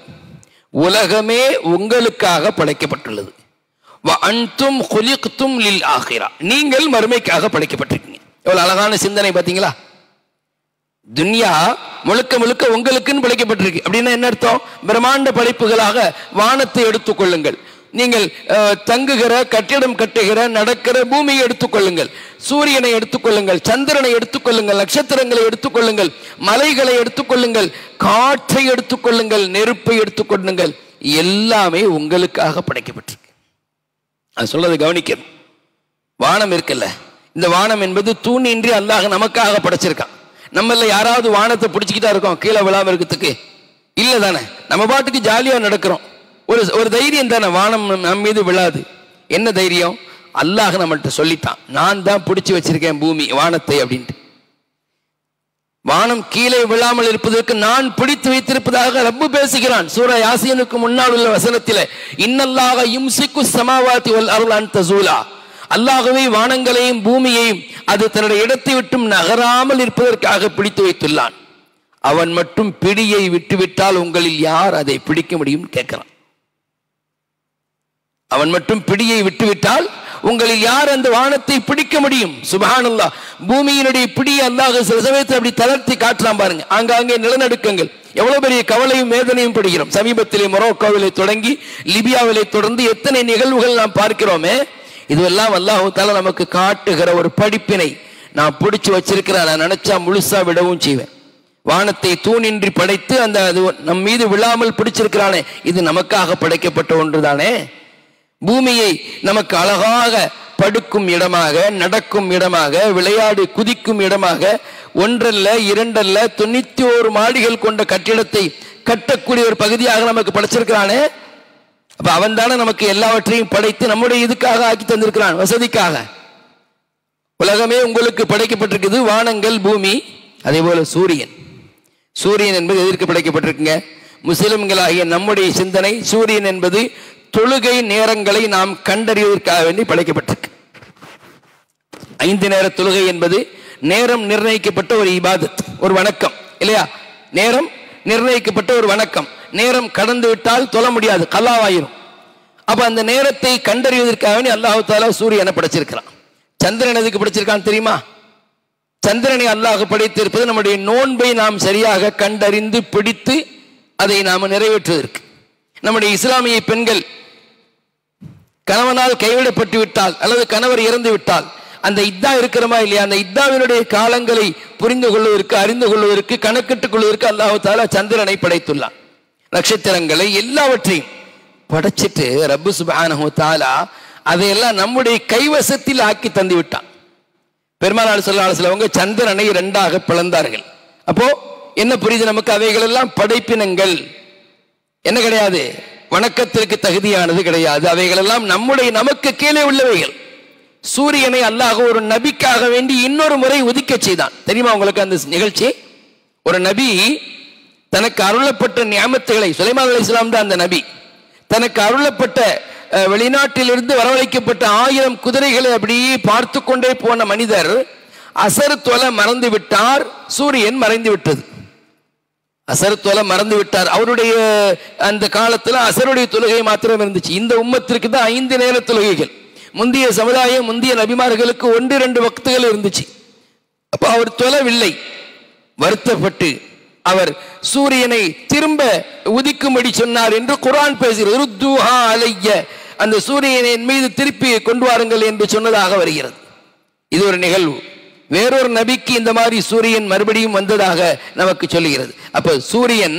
Speaker 1: உலகமே உங்களுக்காக படைக்கப்பட்டுள்ளது வ அன்தும் ஹுலிக்தும் லில் ஆகிரா நீங்கள் மறுமைக்காக படைக்கப்பட்டிருக்கீங்க எவ்வளவு அழகான சிந்தனை பாத்தீங்களா துன்யா முழுக்க முழுக்க உங்களுக்குன்னு படைக்கப்பட்டிருக்கு அப்படின்னா என்ன அர்த்தம் பிரம்மாண்ட படைப்புகளாக வானத்தை எடுத்துக்கொள்ளுங்கள் நீங்கள் அஹ், தங்குகிற கட்டிடம் கட்டுகிற நடக்கிற பூமியை எடுத்துக்கொள்ளுங்கள் சூரியனை எடுத்துக்கொள்ளுங்கள் சந்திரனை எடுத்துக்கொள்ளுங்கள் நட்சத்திரங்களை எடுத்துக்கொள்ளுங்கள் மலைகளை எடுத்துக்கொள்ளுங்கள் காற்றை எடுத்துக்கொள்ளுங்கள் நெருப்பை எடுத்துக்கொள்ளுங்கள் எல்லாமே உங்களுக்காக படைக்கப்பட்டிருக்கு அது சொல்றது கவனிக்கணும் வானம் இருக்குல்ல இந்த வானம் என்பது தூணின்றி அல்லாஹ் நமக்காக படைச்சிருக்கான் நம்மள யாராவது வானத்தை பிடிச்சிக்கிட்டா இருக்கோம் கீழே விழாம இருக்கிறதுக்கு இல்ல தானே நம்ம பாட்டுக்கு ஜாலியா நடக்கிறோம் ஒரு ஒரு தைரியம் தானே வானம் நம் மீது விழாது என்ன தைரியம் அல்லாஹ் நம்மள்ட்ட சொல்லிட்டான் நான் தான் பிடிச்சி வச்சிருக்கேன் பூமி வானத்தை அப்படின்ட்டு வானம் கீழே விழாமல் இருப்பதற்கு நான் பிடித்து வைத்திருப்பதாக ரப்பு பேசுகிறான் சூரா யாசியனுக்கு முன்னால் உள்ள வசனத்திலே இன்னல்லாக யும்சிக்கு சமாவாத்தி வல் அருளான் தசூலா அல்லாகவே வானங்களையும் பூமியையும் அது தன்னுடைய இடத்தை விட்டும் நகராமல் இருப்பதற்காக பிடித்து வைத்துள்ளான் அவன் மட்டும் பிடியை விட்டுவிட்டால் உங்களில் யார் அதை பிடிக்க முடியும் கேட்கிறான் அவன் மட்டும் பிடியை விட்டுவிட்டால் உங்களில் யார் அந்த வானத்தை பிடிக்க முடியும் சுபஹானல்லா பூமியினுடைய பிடியை அல்லாஹ் சில சமயத்தில் அப்படி தளர்த்தி காட்டலாம் பாருங்க ஆங்காங்கே நிலநடுக்கங்கள் எவ்வளவு பெரிய கவலையும் வேதனையும் படுகிறோம் சமீபத்திலே மொரோக்கோவிலை தொடங்கி லிபியாவிலே தொடர்ந்து எத்தனை நிகழ்வுகள் நாம் பார்க்கிறோமே இதுவெல்லாம் அல்லாஹு தாலா நமக்கு காட்டுகிற ஒரு படிப்பினை நான் பிடிச்சு வச்சிருக்கிறேன் நான் நினைச்சா முழுசா விடவும் செய்வேன் வானத்தை தூணின்றி படைத்து அந்த அது நம் மீது விழாமல் பிடிச்சிருக்கிறானே இது நமக்காக படைக்கப்பட்ட ஒன்றுதானே பூமியை நமக்கு அழகாக படுக்கும் இடமாக நடக்கும் இடமாக விளையாடி குதிக்கும் இடமாக ஒன்றல்ல இரண்டல்ல தொண்ணூத்தி ஓரு மாடிகள் கொண்ட கட்டிடத்தை கட்டக்கூடிய ஒரு பகுதியாக நமக்கு படைச்சிருக்கிறானே அப்ப அவன் தானே நமக்கு எல்லாவற்றையும் படைத்து நம்முடைய இதுக்காக ஆக்கி தந்திருக்கிறான் வசதிக்காக உலகமே உங்களுக்கு படைக்கப்பட்டிருக்குது வானங்கள் பூமி அதே போல சூரியன் சூரியன் என்பது எதற்கு படைக்கப்பட்டிருக்குங்க முஸ்லிம்களாகிய நம்முடைய சிந்தனை சூரியன் என்பது தொழுகை நேரங்களை நாம் கண்டறிவதற்காக வேண்டி படைக்கப்பட்டிருக்கு ஐந்து நேர தொழுகை என்பது நேரம் நிர்ணயிக்கப்பட்ட ஒரு இபாதத் ஒரு வணக்கம் இல்லையா நேரம் நிர்ணயிக்கப்பட்ட ஒரு வணக்கம் நேரம் கடந்து விட்டால் தொழ முடியாது கல்லாவாயிரும் அப்ப அந்த நேரத்தை கண்டறிவதற்காக வேண்டி அல்லாஹு தாலா சூரியனை படைச்சிருக்கிறான் சந்திரன் எதுக்கு படைச்சிருக்கான் தெரியுமா சந்திரனை அல்லாஹ் படைத்திருப்பது நம்முடைய நோன்பை நாம் சரியாக கண்டறிந்து பிடித்து அதை நாம் நிறைவேற்றுவதற்கு நம்முடைய இஸ்லாமிய பெண்கள் கணவனால் கைவிடப்பட்டு விட்டால் அல்லது கணவர் இறந்து விட்டால் அந்த இத்தா இருக்கிறமா இல்லையா அந்த இத்தாவினுடைய காலங்களை புரிந்து கொள்வதற்கு அறிந்து கொள்வதற்கு கணக்கிட்டுக் கொள்வதற்கு அல்லாஹு தாலா சந்திரனை படைத்துள்ளான் நட்சத்திரங்களை எல்லாவற்றையும் படைச்சிட்டு ரப்பு சுபானஹு தாலா அதையெல்லாம் நம்முடைய கைவசத்தில் ஆக்கி தந்து விட்டான் பெருமாள் சொல்லலாம் சிலவங்க சந்திரனை இரண்டாக பிளந்தார்கள் அப்போ என்ன புரியுது நமக்கு அவைகள் எல்லாம் படைப்பினங்கள் என்ன கிடையாது வணக்கத்திற்கு தகுதியானது கிடையாது அவைகள் எல்லாம் நம்முடைய நமக்கு கீழே உள்ளவைகள் சூரியனை அல்லாஹ் ஒரு நபிக்காக வேண்டி இன்னொரு முறை ஒதுக்க செய்தான் தெரியுமா உங்களுக்கு அந்த நிகழ்ச்சி ஒரு நபி தனக்கு அருளப்பட்ட நியமத்துகளை சுலைமான் அலி இஸ்லாம் தான் அந்த நபி தனக்கு அருளப்பட்ட அஹ், வெளிநாட்டிலிருந்து வரவழைக்கப்பட்ட ஆயிரம் குதிரைகளை அப்படியே பார்த்து கொண்டே போன மனிதர் அசர் தொலை மறந்து விட்டார் சூரியன் மறைந்து விட்டது அசர் தொலை மறந்து விட்டார் அவருடைய அந்த காலத்துல அசருடைய தொழுகை மாத்திரம் இருந்துச்சு இந்த உம்மத்திற்கு தான் ஐந்து நேர தொழுகைகள் முந்தைய சமுதாயம் முந்தைய நபிமார்களுக்கு ஒன்று இரண்டு வக்துகள் இருந்துச்சு அப்ப அவர் தொலைவில்லை வருத்தப்பட்டு அவர் சூரியனை திரும்ப உதிக்கும்படி சொன்னார் என்று குர்ஆன் பேசுகிறது ருத்துஹா அலைய அந்த சூரியனை என் மீது திருப்பி கொண்டு வாருங்கள் என்று சொன்னதாக வருகிறது இது ஒரு நிகழ்வு வேறொரு நபிக்கு இந்த மாதிரி சூரியன் மறுபடியும் வந்ததாக நமக்கு சொல்லுகிறது அப்ப சூரியன்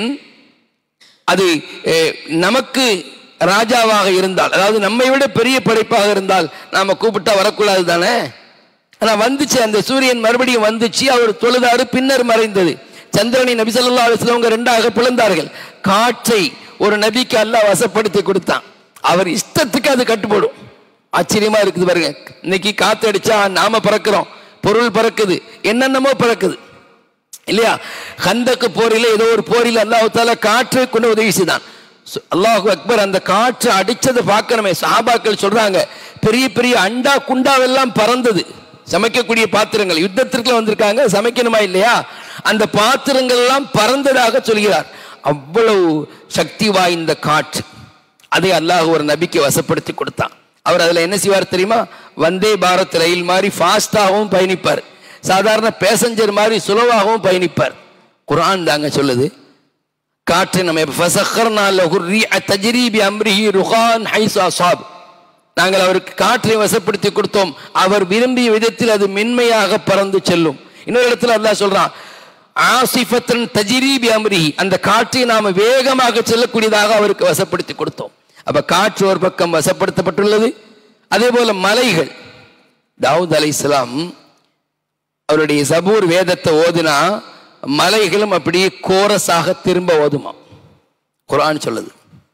Speaker 1: அது அஹ், நமக்கு ராஜாவாக இருந்தால் அதாவது நம்மை விட பெரிய படைப்பாக இருந்தால் நாம கூப்பிட்டா வரக்கூடாது தானே ஆனா வந்துச்சு அந்த சூரியன் மறுபடியும் வந்துச்சு அவர் தொழுதாரு பின்னர் மறைந்தது சந்திரனை நபி ஸல்லல்லாஹு அலைஹி வஸல்லம் அவங்க ரெண்டாக பிளந்தார்கள் காற்றை ஒரு நபிக்கு அல்லாஹ் வசப்படுத்தி கொடுத்தான் அவர் இஷ்டத்துக்கு அது கட்டுப்படும் ஆச்சரியமா இருக்குது பாருங்க இன்னைக்கு காத்து அடிச்சா நாம பறக்கிறோம் பொருள் பறக்குது என்னென்னமோ பறக்குது இல்லையா கந்தக்கு போரில ஏதோ ஒரு போரில் அல்லாஹ் தாலா காற்றை கொண்டு உதவி செய்தான் சு- அல்லாஹு அக்பர் அந்த காற்று அடிச்சதை பார்க்கணுமே சாபாக்கள் சொல்றாங்க பெரிய பெரிய அண்டா குண்டாவெல்லாம் பறந்தது சமைக்கக்கூடிய பாத்திரங்கள் யுத்தத்திற்கு வந்திருக்காங்க சமைக்கணுமா இல்லையா அந்த பாத்திரங்கள் எல்லாம் பறந்ததாக சொல்கிறார் அவ்வளவு சக்தி வாய்ந்த காற்று அதை அல்லாஹ் ஒரு நபிக்கு வசப்படுத்தி கொடுத்தான் அவர் அதுல என்ன செய்வார் தெரியுமா வந்தே பாரத் ரயில் மாதிரி ஃபாஸ்டாகவும் பயணிப்பார் சாதாரண பேசஞ்சர் மாதிரி சுலவாகவும் பயணிப்பார் குர்ஆன் தாங்க சொல்லுது காற்றை நம்ம ஃபசக்கர்னா லஹு ரிஅ தஜ்ரி பி அம்ரிஹி ருகான் ஹைசு அஸாப் நாங்கள் அவருக்கு காற்றை வசப்படுத்தி கொடுத்தோம் அவர் விரும்பிய விதத்தில் அது மென்மையாக பறந்து செல்லும் இன்னொரு இடத்துல அல்லாஹ் சொல்றான் ஆசிஃபத்தன் தஜிரீபி அம்ரிஹி அந்த காற்றை நாம வேகமாக செல்லக்கூடியதாக அவருக்கு வசப்படுத்தி கொடுத்தோம் அப்ப காற்று ஒரு பக்கம் வசப்படுத்தப்பட்டுள்ளது அதே போல மலைகள் தாவூத் அலைஹிஸ்ஸலாம் அவருடைய சபூர் வேதத்தை ஓதுனா மலைகளும் அப்படியே கோரஸாக திரும்ப ஓதுமா குர்ஆன் சொல்லுது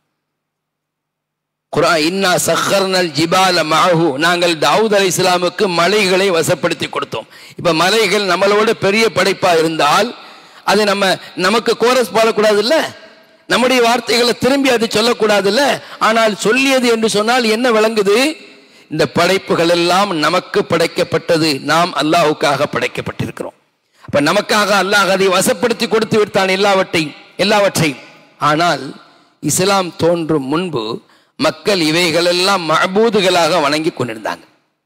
Speaker 1: குர்ஆன் இன்னா சஹர்னல் ஜிபால மாஹு நாங்கள் தாவூத் அலை இஸ்லாமுக்கு மலைகளை வசப்படுத்தி கொடுத்தோம் இப்ப மலைகள் நம்மளோட பெரிய படைப்பா இருந்தால் அது நம்ம நமக்கு கோரஸ் பாடக்கூடாது இல்ல நம்முடைய வார்த்தைகளை திரும்பி அது சொல்லக்கூடாதுல்ல ஆனால் சொல்லியது என்று சொன்னால் என்ன விளங்குது இந்த படைப்புகள் எல்லாம் நமக்கு படைக்கப்பட்டது நாம் அல்லாஹுக்காக படைக்கப்பட்டிருக்கிறோம் அப்ப நமக்காக அல்லாஹ் அதை வசப்படுத்தி கொடுத்து விட்டான் எல்லாவற்றையும் எல்லாவற்றையும் ஆனால் இஸ்லாம் தோன்றும் முன்பு மக்கள் இவைகளெல்லாம் மபூதுகளாக வணங்கி கொண்டிருந்தாங்க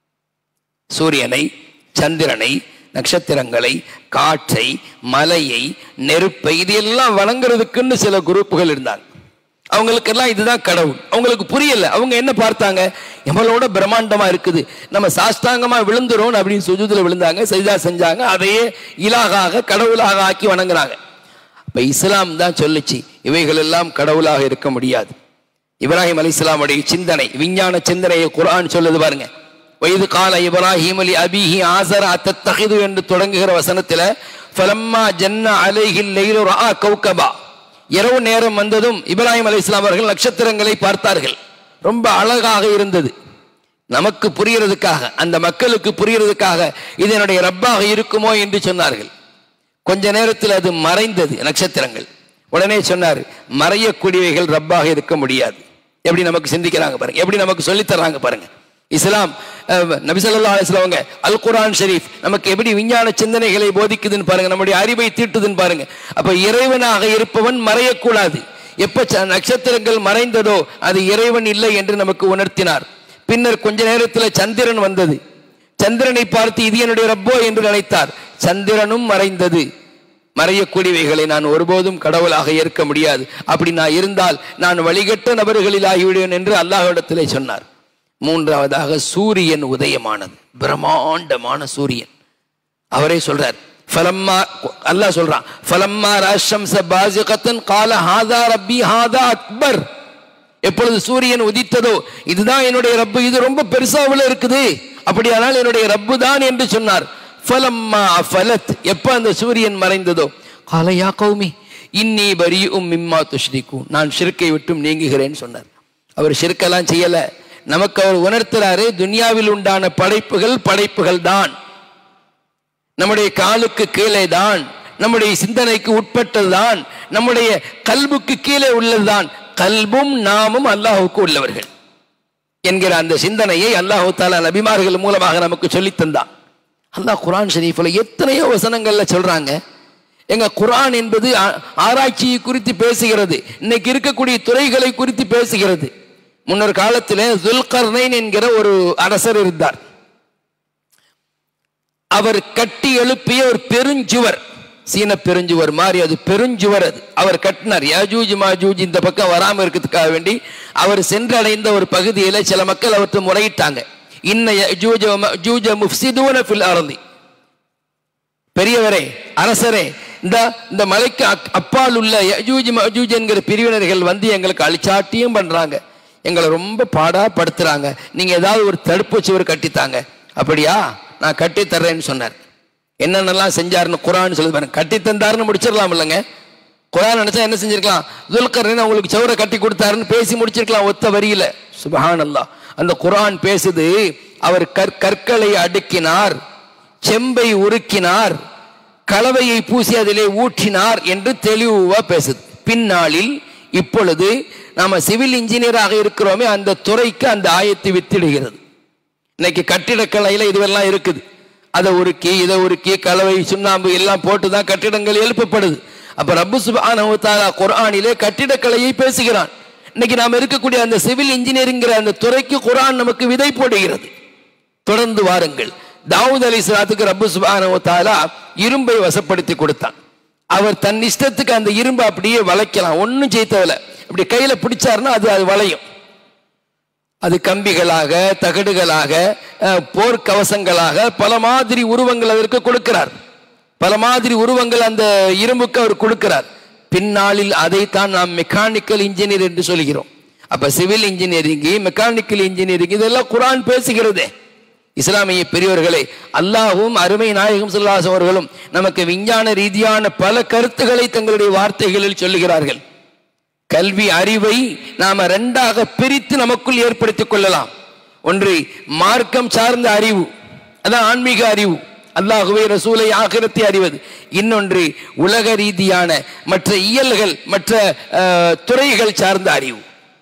Speaker 1: சூரியனை சந்திரனை நட்சத்திரங்களை காற்றை மலையை நெருப்பை இது எல்லாம் வணங்குறதுக்குன்னு சில குரூப்புகள் இருந்தாங்க அவங்களுக்கெல்லாம் இதுதான் கடவுள் அவங்களுக்கு புரியல அவங்க என்ன பார்த்தாங்க எவ்வளோட பிரம்மாண்டமா இருக்குது நம்ம சாஸ்தாங்கமா விழுந்துரும் அப்படின்னு சுஜூதுல விழுந்தாங்க சஜிதா செஞ்சாங்க அதையே இலாகாக கடவுளாக ஆக்கி வணங்குறாங்க அப்ப இஸ்லாம் தான் சொல்லுச்சு இவைகள் எல்லாம் கடவுளாக இருக்க முடியாது இப்ராஹிம் அலி இஸ்லாமுடைய சிந்தனை விஞ்ஞான சிந்தனையை குர்ஆன் சொல்லுது பாருங்க வயது கால இப்ராஹிம் அலி அபிஹி ஆசர அத்தத்தகிது என்று தொடங்குகிற வசனத்துல ஃபலம்மா ஜன்ன அலைஹில் லைலு ரஆ கௌகபா இரவு நேரம் வந்ததும் இப்ராஹிம் அலி இஸ்லாம் அவர்கள் நட்சத்திரங்களை பார்த்தார்கள் ரொம்ப அழகாக இருந்தது நமக்கு புரியறதுக்காக அந்த மக்களுக்கு புரியறதுக்காக இது என்னுடைய ரப்பாக இருக்குமோ என்று சொன்னார்கள் கொஞ்ச நேரத்தில் அது மறைந்தது நட்சத்திரங்கள் உடனே சொன்னார் மறையக்கூடியவைகள் ரப்பாக இருக்க முடியாது எப்படி நமக்கு சிந்திக்கிறாங்க பாருங்க எப்படி நமக்கு சொல்லித் தர்றாங்க பாருங்க இஸ்லாம் அஹ், நபி ஸல்லல்லாஹு அலைஹி வஸல்லம் அவங்க அல் குர்ஆன் ஷரீஃப் நமக்கு எப்படி விஞ்ஞான சிந்தனைகளை போதிக்குதுன்னு பாருங்க நம்முடைய அறிவை தீட்டுதுன்னு பாருங்க அப்ப இறைவனாக இருப்பவன் மறையக்கூடாது எப்ப ச- நட்சத்திரங்கள் மறைந்ததோ அது இறைவன் இல்லை என்று நமக்கு உணர்த்தினார் பின்னர் கொஞ்ச நேரத்தில் சந்திரன் வந்தது சந்திரனை பார்த்து இது என்னுடைய ரப்போ என்று நினைத்தார் சந்திரனும் மறைந்தது மறையக்கூடியவைகளை நான் ஒருபோதும் கடவுளாக ஏற்க முடியாது அப்படி நான் இருந்தால் நான் வழிகட்ட நபர்களில் ஆகிவிடுவேன் என்று அல்லாஹ்விடத்திலே சொன்னார் மூன்றாவதாக சூரியன் உதயமானது பிரம்மாண்டமான சூரியன் அவரே சொல்றார் ஃபலம்மா அல்லாஹ் சொல்றான் ஃபலம்மா ராஷம்ச பாசிகத்தன் கால ஹாதா ரப்பி ஹாதா அக்பர் எப்பொழுது சூரியன் உதித்ததோ இதுதான் என்னுடைய ரப்பு இது ரொம்ப பெருசாவில் இருக்குது அப்படியானால் என்னுடைய ரப்பு தான் என்று சொன்னார் ஃபலம்மா ஃபலத் எப்ப அந்த சூரியன் மறைந்ததோ காலையா கௌமி இன்னி பரி உம் மிம்மா துஷ்ரிக்கு நான் ஷிர்க்கை விட்டும் நீங்குகிறேன்னு சொன்னார் அவர் ஷிர்க்கெல்லாம் செய்யல நமக்கு அவர் உணர்த்துறாரு துனியாவில் உண்டான படைப்புகள் படைப்புகள் தான் நம்முடைய காலுக்கு கீழே தான் நம்முடைய சிந்தனைக்கு உட்பட்டதுதான் நம்முடைய கல்புக்கு கீழே உள்ளதுதான் கல்பும் நாமும் அல்லாஹுக்கு உள்ளவர்கள் என்கிற அந்த சிந்தனையை அல்லாஹு தாலா நபிமார்கள் மூலமாக நமக்கு சொல்லித் தந்தான் அல்லாஹ் குர்ஆன் ஷரீஃப்ல எத்தனையோ வசனங்கள்ல சொல்றாங்க எங்க குர்ஆன் என்பது ஆ- ஆராய்ச்சியை குறித்து பேசுகிறது இன்னைக்கு இருக்கக்கூடிய துறைகளை குறித்து பேசுகிறது முன்னொரு காலத்தில் துல்கர்னைன் என்கிற ஒரு அரசர் இருந்தார் அவர் கட்டி எழுப்பிய ஒரு பெருஞ்சுவர் சீன பெருஞ்சுவர் மாதிரி அது பெருஞ்சுவர் அது அவர் கட்டினார் யாஜூஜ் மாஜூஜ் இந்த பக்கம் வராம இருக்கிறதுக்காக வேண்டி அவர் சென்றடைந்த ஒரு பகுதியில சில மக்கள் அவர்கிட்ட முறையிட்டாங்க இன்ன யஜூஜ வ மஜூஜ முஃப்சிதூன ஃபில் அர்தி பெரியவரே அரசரே இந்த இந்த மலைக்கு அக்- அப்பால் உள்ள யஜூஜ் மஜூஜ் என்கிற பிரிவினர்கள் வந்து எங்களுக்கு அழிச்சாட்டியும் பண்றாங்க எங்களை ரொம்ப பாடா படுத்துறாங்க நீங்க ஏதாவது ஒரு தடுப்பு சுவர் கட்டித்தாங்க அப்படியா நான் கட்டி தர்றேன்னு சொன்னார் என்னென்னலாம் செஞ்சாருன்னு குரான் சொல்லி பாருங்க கட்டி தந்தாருன்னு முடிச்சிடலாம் இல்லைங்க குரான் நினைச்சா என்ன செஞ்சிருக்கலாம் துல்கர்னு உங்களுக்கு சவுரை கட்டி கொடுத்தாருன்னு பேசி முடிச்சிருக்கலாம் ஒத்த வரியில சுபஹான் அல்லாஹ் அந்த குரான் பேசுது அவர் கற் கற்களை அடுக்கினார் செம்பை உருக்கினார் கலவையை பூசி அதிலே ஊற்றினார் என்று தெளிவா பேசுது பின்னாளில் இப்பொழுது நாம சிவில் இன்ஜினியராக இருக்கிறோமே அந்த துறைக்கு அந்த ஆயத்தை வித்திடுகிறது இன்னைக்கு கட்டிடக்கலையில இதுவெல்லாம் இருக்குது அதை உருக்கி இதை உருக்கி கலவை சுண்ணாம்பு எல்லாம் போட்டு தான் கட்டிடங்கள் எழுப்பப்படுது அப்ப ரப்பு சுப்ஹானஹு தஆலா குர்ஆனிலே கட்டிடக்கலையை பேசுகிறான் இன்னைக்கு நாம் இருக்கக்கூடிய அந்த சிவில் இன்ஜினியரிங்கிற அந்த துறைக்கு குர்ஆன் நமக்கு விதை போடுகிறது தொடர்ந்து வாருங்கள் தாவூத் அலி சலாத்துக்கு ரப்பு சுப்ஹானஹு தஆலா இரும்பை வசப்படுத்தி கொடுத்தான் அவர் தன் இஷ்டத்துக்கு அந்த இரும்பை அப்படியே வளைக்கலாம் ஒன்றும் செய்ய தேவையில்ல இப்படி கையில பிடிச்சாருன்னா அது அது வளையும் அது கம்பிகளாக தகடுகளாக அஹ், போர்க்கவசங்களாக பல மாதிரி உருவங்கள் அதற்கு கொடுக்கிறார் பல மாதிரி உருவங்கள் அந்த இரும்புக்கு அவர் கொடுக்கிறார் பின்னாளில் அதைத்தான் நாம் மெக்கானிக்கல் இன்ஜினியர் என்று சொல்கிறோம் அப்ப சிவில் இன்ஜினியரிங் மெக்கானிக்கல் இன்ஜினியரிங் இதெல்லாம் குரான் பேசுகிறதே இஸ்லாமிய பெரியவர்களே அல்லாஹும் அருமை நாயகம் ஸல்லல்லாஹு அவர்களும் நமக்கு விஞ்ஞான ரீதியான பல கருத்துக்களை தங்களுடைய வார்த்தைகளில் சொல்லுகிறார்கள் கல்வி அறிவை நாம ரெண்டாக பிரித்து நமக்குள் ஏற்படுத்திக் கொள்ளலாம் ஒன்று மார்க்கம் சார்ந்த அறிவு அதான் ஆன்மீக அறிவு அல்லாஹுவை ரசூலை ஆகிரத்தை அறிவது இன்னொன்று உலக ரீதியான மற்ற இயல்கள் மற்ற அஹ், துறைகள் சார்ந்த அறிவு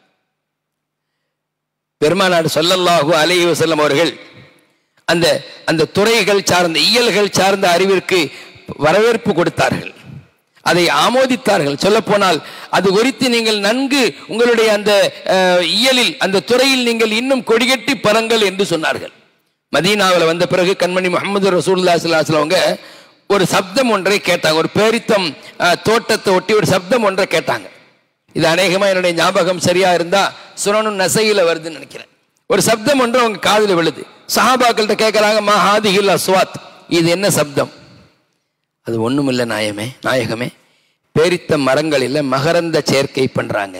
Speaker 1: பெருமானார் ஸல்லல்லாஹு அலைஹி வஸல்லம் அவர்கள் அந்த அந்த துறைகள் சார்ந்த இயல்கள் சார்ந்த அறிவிற்கு வரவேற்பு கொடுத்தார்கள் அதை ஆமோதித்தார்கள் சொல்ல போனால் அது குறித்து நீங்கள் நன்கு உங்களுடைய அந்த அஹ், இயலில் அந்த துறையில் நீங்கள் இன்னும் கொடிகட்டி பரங்கள் என்று சொன்னார்கள் மதீனாவில் வந்த பிறகு கண்மணி முகமது ரசூல்லா அவங்க ஒரு சப்தம் ஒன்றை கேட்டாங்க ஒரு பேரித்தம் அஹ், தோட்டத்தை ஒட்டி ஒரு சப்தம் ஒன்றை கேட்டாங்க இது அநேகமா என்னுடைய ஞாபகம் சரியா இருந்தா சுனனு நசையில வருதுன்னு நினைக்கிறேன் ஒரு சப்தம் ஒன்று அவங்க காதுல விழுது சஹாபாக்கள்கிட்ட கேட்கறாங்க மா ஹாதிஹில் அஸ்வாத் இது என்ன சப்தம் அது ஒண்ணுமில்ல நாயமே நாயகமே பேரித்த மரங்களில் மகரந்த சேர்க்கை பண்றாங்க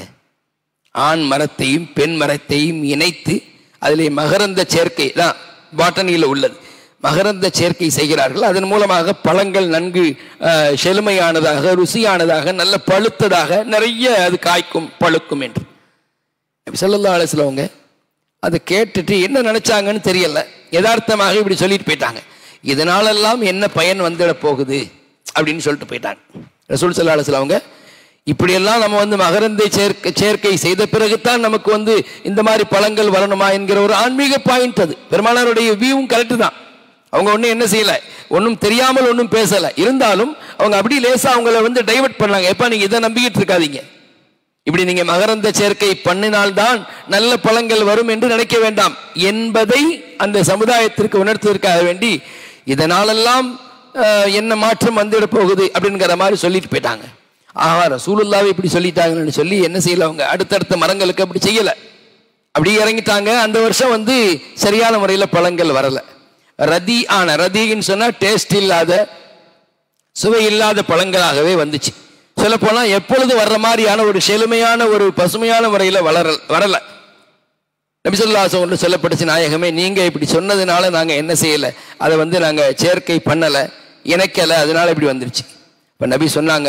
Speaker 1: ஆண் மரத்தையும் பெண் மரத்தையும் இணைத்து அதிலே மகரந்த சேர்க்கை தான் பாட்டனியில் உள்ளது மகரந்த சேர்க்கை செய்கிறார்கள் அதன் மூலமாக பழங்கள் நன்கு அஹ், செழுமையானதாக ருசியானதாக நல்ல பழுத்ததாக நிறைய அது காய்க்கும் பழுக்கும் என்று நபி ஸல்லல்லாஹு அலைஹி வஸல்லம் அவங்க அதை கேட்டுட்டு என்ன நினைச்சாங்கன்னு தெரியல யதார்த்தமாக இப்படி சொல்லிட்டு போயிட்டாங்க இதனாலெல்லாம் என்ன பயன் வந்துட போகுது அப்படின்னு சொல்லிட்டு போயிட்டாங்க ரசூல் ஸல்லல்லாஹு அலைஹி வஸல்லம் அவங்க இப்படியெல்லாம் நம்ம வந்து மகரந்தை சேர்க்கை சேர்க்கை செய்த பிறகுதான் நமக்கு வந்து இந்த மாதிரி பழங்கள் வரணுமா என்கிற ஒரு ஆன்மீக பாயிண்ட் அது பெருமானாருடைய வியூவும் கரெக்டு தான் அவங்க ஒன்றும் என்ன செய்யல ஒன்றும் தெரியாமல் ஒன்றும் பேசல இருந்தாலும் அவங்க அப்படி லேசா அவங்கள வந்து டைவர்ட் பண்ணாங்க எப்ப நீங்க இதை நம்பிக்கிட்டு இருக்காதீங்க இப்படி நீங்க மகரந்த சேர்க்கை பண்ணினால்தான் நல்ல பழங்கள் வரும் என்று நினைக்க வேண்டாம் என்பதை அந்த சமுதாயத்திற்கு உணர்த்துவதற்காக வேண்டி இதனாலெல்லாம் அஹ், என்ன மாற்றம் வந்துட போகுது அப்படிங்கிற மாதிரி சொல்லிட்டு போயிட்டாங்க ஆஹா ரசூலுல்லாவை இப்படி சொல்லிட்டாங்கன்னு சொல்லி என்ன செய்யல அவங்க அடுத்தடுத்த மரங்களுக்கு அப்படி செய்யல அப்படி இறங்கிட்டாங்க அந்த வருஷம் வந்து சரியான முறையில் பழங்கள் வரல ரதி ஆன ரதின்னு சொன்னா டேஸ்ட் இல்லாத சுவை இல்லாத பழங்களாகவே வந்துச்சு சொல்ல போனா எப்பொழுது வர்ற மாதிரியான ஒரு செழுமையான ஒரு பசுமையான முறையில வளர வரல நபிசல்லாசம் ஒன்று சொல்லப்பட்டுச்சு நாயகமே நீங்க இப்படி சொன்னதுனால நாங்க என்ன செய்யல அதை வந்து நாங்க சேர்க்கை பண்ணல இணைக்கல அதனால இப்படி வந்துருச்சு இப்ப நபி சொன்னாங்க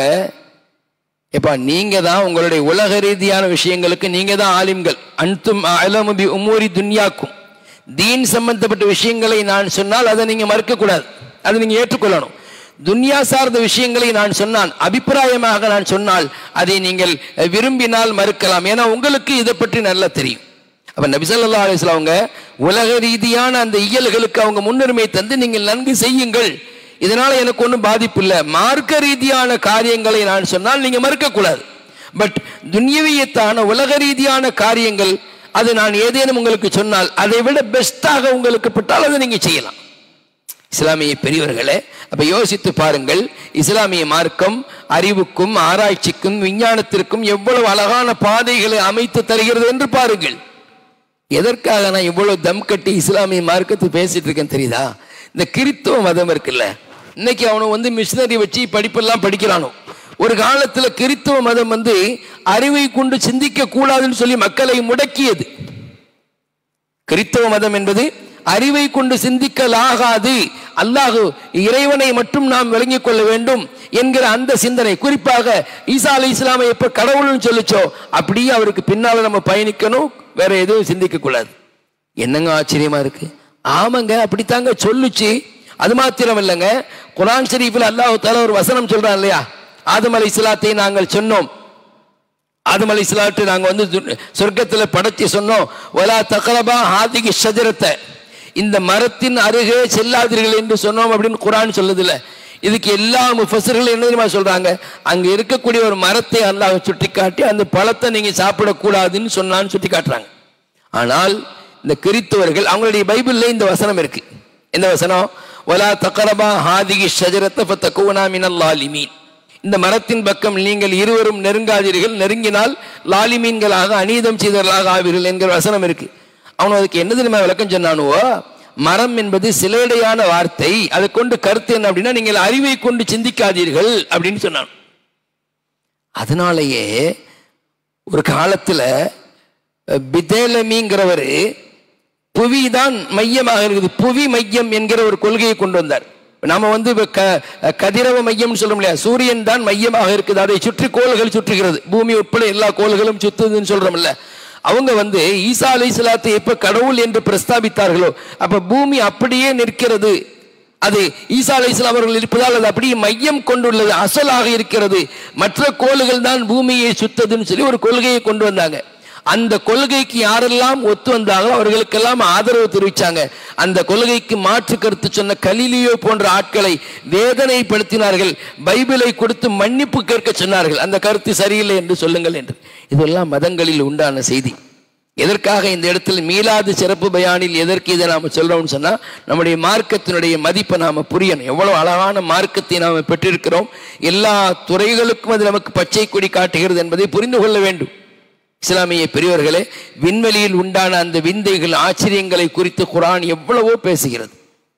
Speaker 1: எப்பா நீங்க தான் உங்களுடைய உலக ரீதியான விஷயங்களுக்கு நீங்க தான் ஆலிம்கள் அன்தும் அலமுபி உமூரி துன்யாக்கும் தீன் சம்பந்தப்பட்ட விஷயங்களை நான் சொன்னால் அதை நீங்க மறுக்க கூடாது அதை நீங்க ஏற்றுக்கொள்ளணும் துன்யா சார்ந்த விஷயங்களை நான் சொன்னான் அபிப்பிராயமாக நான் சொன்னால் அதை நீங்கள் விரும்பினால் மறுக்கலாம் ஏன்னா உங்களுக்கு இதை பற்றி நல்லா தெரியும் அப்ப நபி ஸல்லல்லாஹு அலைஹி வஸல்லம் அவங்க உலக ரீதியான அந்த இயல்களுக்கு அவங்க முன்னுரிமை தந்து நீங்கள் நன்கு செய்யுங்கள் இதனால எனக்கு ஒன்றும் பாதிப்பு இல்லை மார்க்க ரீதியான காரியங்களை நான் சொன்னால் நீங்க மறுக்க கூடாது பட் துன்யவியத்தான உலக ரீதியான காரியங்கள் அது நான் ஏதேனும் உங்களுக்கு சொன்னால் அதை விட பெஸ்ட்டாக உங்களுக்கு பட்டால் அதை நீங்க செய்யலாம் இஸ்லாமிய பெரியவர்களே அப்ப யோசித்து பாருங்கள் இஸ்லாமிய மார்க்கம் அறிவுக்கும் ஆராய்ச்சிக்கும் விஞ்ஞானத்திற்கும் எவ்வளவு அழகான பாதைகளை அமைத்து தருகிறது என்று பாருங்கள் எதற்காக நான் இவ்வளவு தம் கட்டி இஸ்லாமிய மார்க்கத்தை பேசிட்டு இருக்கேன் தெரியுதா இந்த கிறித்துவ மதம் இருக்குல்ல இன்னைக்கு அவனும் வந்து மிஷினரி வச்சு படிப்பெல்லாம் படிக்கிறானோ ஒரு காலத்துல கிறித்துவ மதம் வந்து அறிவை கொண்டு சிந்திக்க கூடாதுன்னு சொல்லி மக்களை முடக்கியது கிறித்தவ மதம் என்பது அறிவை கொண்டு சிந்திக்கலாகாது அல்லாஹு இறைவனை மட்டும் நாம் விளங்கிக் கொள்ள வேண்டும் என்கிற அந்த சிந்தனை குறிப்பாக ஈசா அலி இஸ்லாமை எப்ப கடவுள்னு சொல்லிச்சோ அப்படியே அவருக்கு பின்னால நம்ம பயணிக்கணும் வேற எதுவும் சிந்திக்க கூடாது என்னங்க ஆச்சரியமா இருக்கு ஆமாங்க அப்படித்தாங்க சொல்லுச்சு அது மாத்திரம் இல்லைங்க குரான் ஷரீஃபில் அல்லாஹ் தால ஒரு வசனம் சொல்றான் இல்லையா ஆதம் அலி இஸ்லாத்தை நாங்கள் சொன்னோம் ஆதம் அலி இஸ்லாட்டு நாங்கள் வந்து து- சொர்க்கத்துல படைச்சு சொன்னோம் ஒலா தகரபா ஹாதிகி ஷஜரத்தை இந்த மரத்தின் அருகே செல்லாதீர்கள் என்று சொன்னோம் அப்படின்னு குரான் சொல்லுதுல இதுக்கு எல்லா முஃபஸர்களும் என்ன தெரியுமா சொல்றாங்க அங்க இருக்கக்கூடிய ஒரு மரத்தை அல்லாஹ் சுட்டி காட்டி அந்த பழத்தை நீங்க சாப்பிடக்கூடாதுன்னு சொன்னான்னு சுட்டி காட்டுறாங்க ஆனால் இந்த கிறித்தவர்கள் அவங்களுடைய பைபிள்ல இந்த வசனம் இருக்கு இந்த வசனம் ஒலா தக்கரபா ஹாதிகி ஷஜரத்தை ஃபத்தகூனா மினல் லாலிமீன் இந்த மரத்தின் பக்கம் நீங்கள் இருவரும் நெருங்காதீர்கள் நெருங்கினால் லாலிமீன்களாக அநீதம் செய்தவர்களாக ஆவீர்கள் என்கிற வசனம் இருக்கு அவன் அதுக்கு என்ன தெரியுமா விளக்கம் சொன்னானுவோ மரம் என்பது சிலேடையான வார்த்தை அதை கொண்டு கருத்து என்ன அப்படின்னா நீங்கள் அறிவை கொண்டு சிந்திக்காதீர்கள் அப்படின்னு சொன்னான் அதனாலேயே ஒரு காலத்துல பிதேலமிங்கிறவர் புவி தான் மையமாக இருக்குது புவி மையம் என்கிற ஒரு கொள்கையை கொண்டு வந்தார் நாம வந்து இப்ப க- கதிரவ மையம்னு சொல்ல முடியாது சூரியன் தான் மையமாக இருக்குது அதை சுற்றி கோள்கள் சுற்றுகிறது பூமி உட்பட எல்லா கோள்களும் சுத்துதுன்னு சொல்றோம்ல அவங்க வந்து ஈசா அலை சலாத்தை எப்ப கடவுள் என்று பிரஸ்தாபித்தார்களோ அப்ப பூமி அப்படியே நிற்கிறது அது ஈசா அலை அவர்கள் இருப்பதால் அது அப்படியே மையம் கொண்டுள்ளது அசலாக இருக்கிறது மற்ற கோள்கள் தான் பூமியை சுத்ததுன்னு சொல்லி ஒரு கொள்கையை கொண்டு வந்தாங்க அந்த கொள்கைக்கு யாரெல்லாம் ஒத்து வந்தாங்களோ அவர்களுக்கெல்லாம் ஆதரவு தெரிவிச்சாங்க அந்த கொள்கைக்கு மாற்று கருத்து சொன்ன கலிலியோ போன்ற ஆட்களை வேதனைப்படுத்தினார்கள் பைபிளை கொடுத்து மன்னிப்பு கேட்க சொன்னார்கள் அந்த கருத்து சரியில்லை என்று சொல்லுங்கள் என்று இதெல்லாம் மதங்களில் உண்டான செய்தி எதற்காக இந்த இடத்தில் மீளாது சிறப்பு பயானில் எதற்கு இதை நாம சொல்றோம்னு சொன்னா நம்முடைய மார்க்கத்தினுடைய மதிப்பை நாம புரியணும் எவ்வளவு அழகான மார்க்கத்தை நாம பெற்றிருக்கிறோம் எல்லா துறைகளுக்கும் அது நமக்கு பச்சை கொடி காட்டுகிறது என்பதை புரிந்து கொள்ள வேண்டும் இஸ்லாமிய பெரியவர்களே விண்வெளியில் உண்டான அந்த விந்தைகள் ஆச்சரியங்களை குறித்து குரான் எவ்வளவோ பேசுகிறது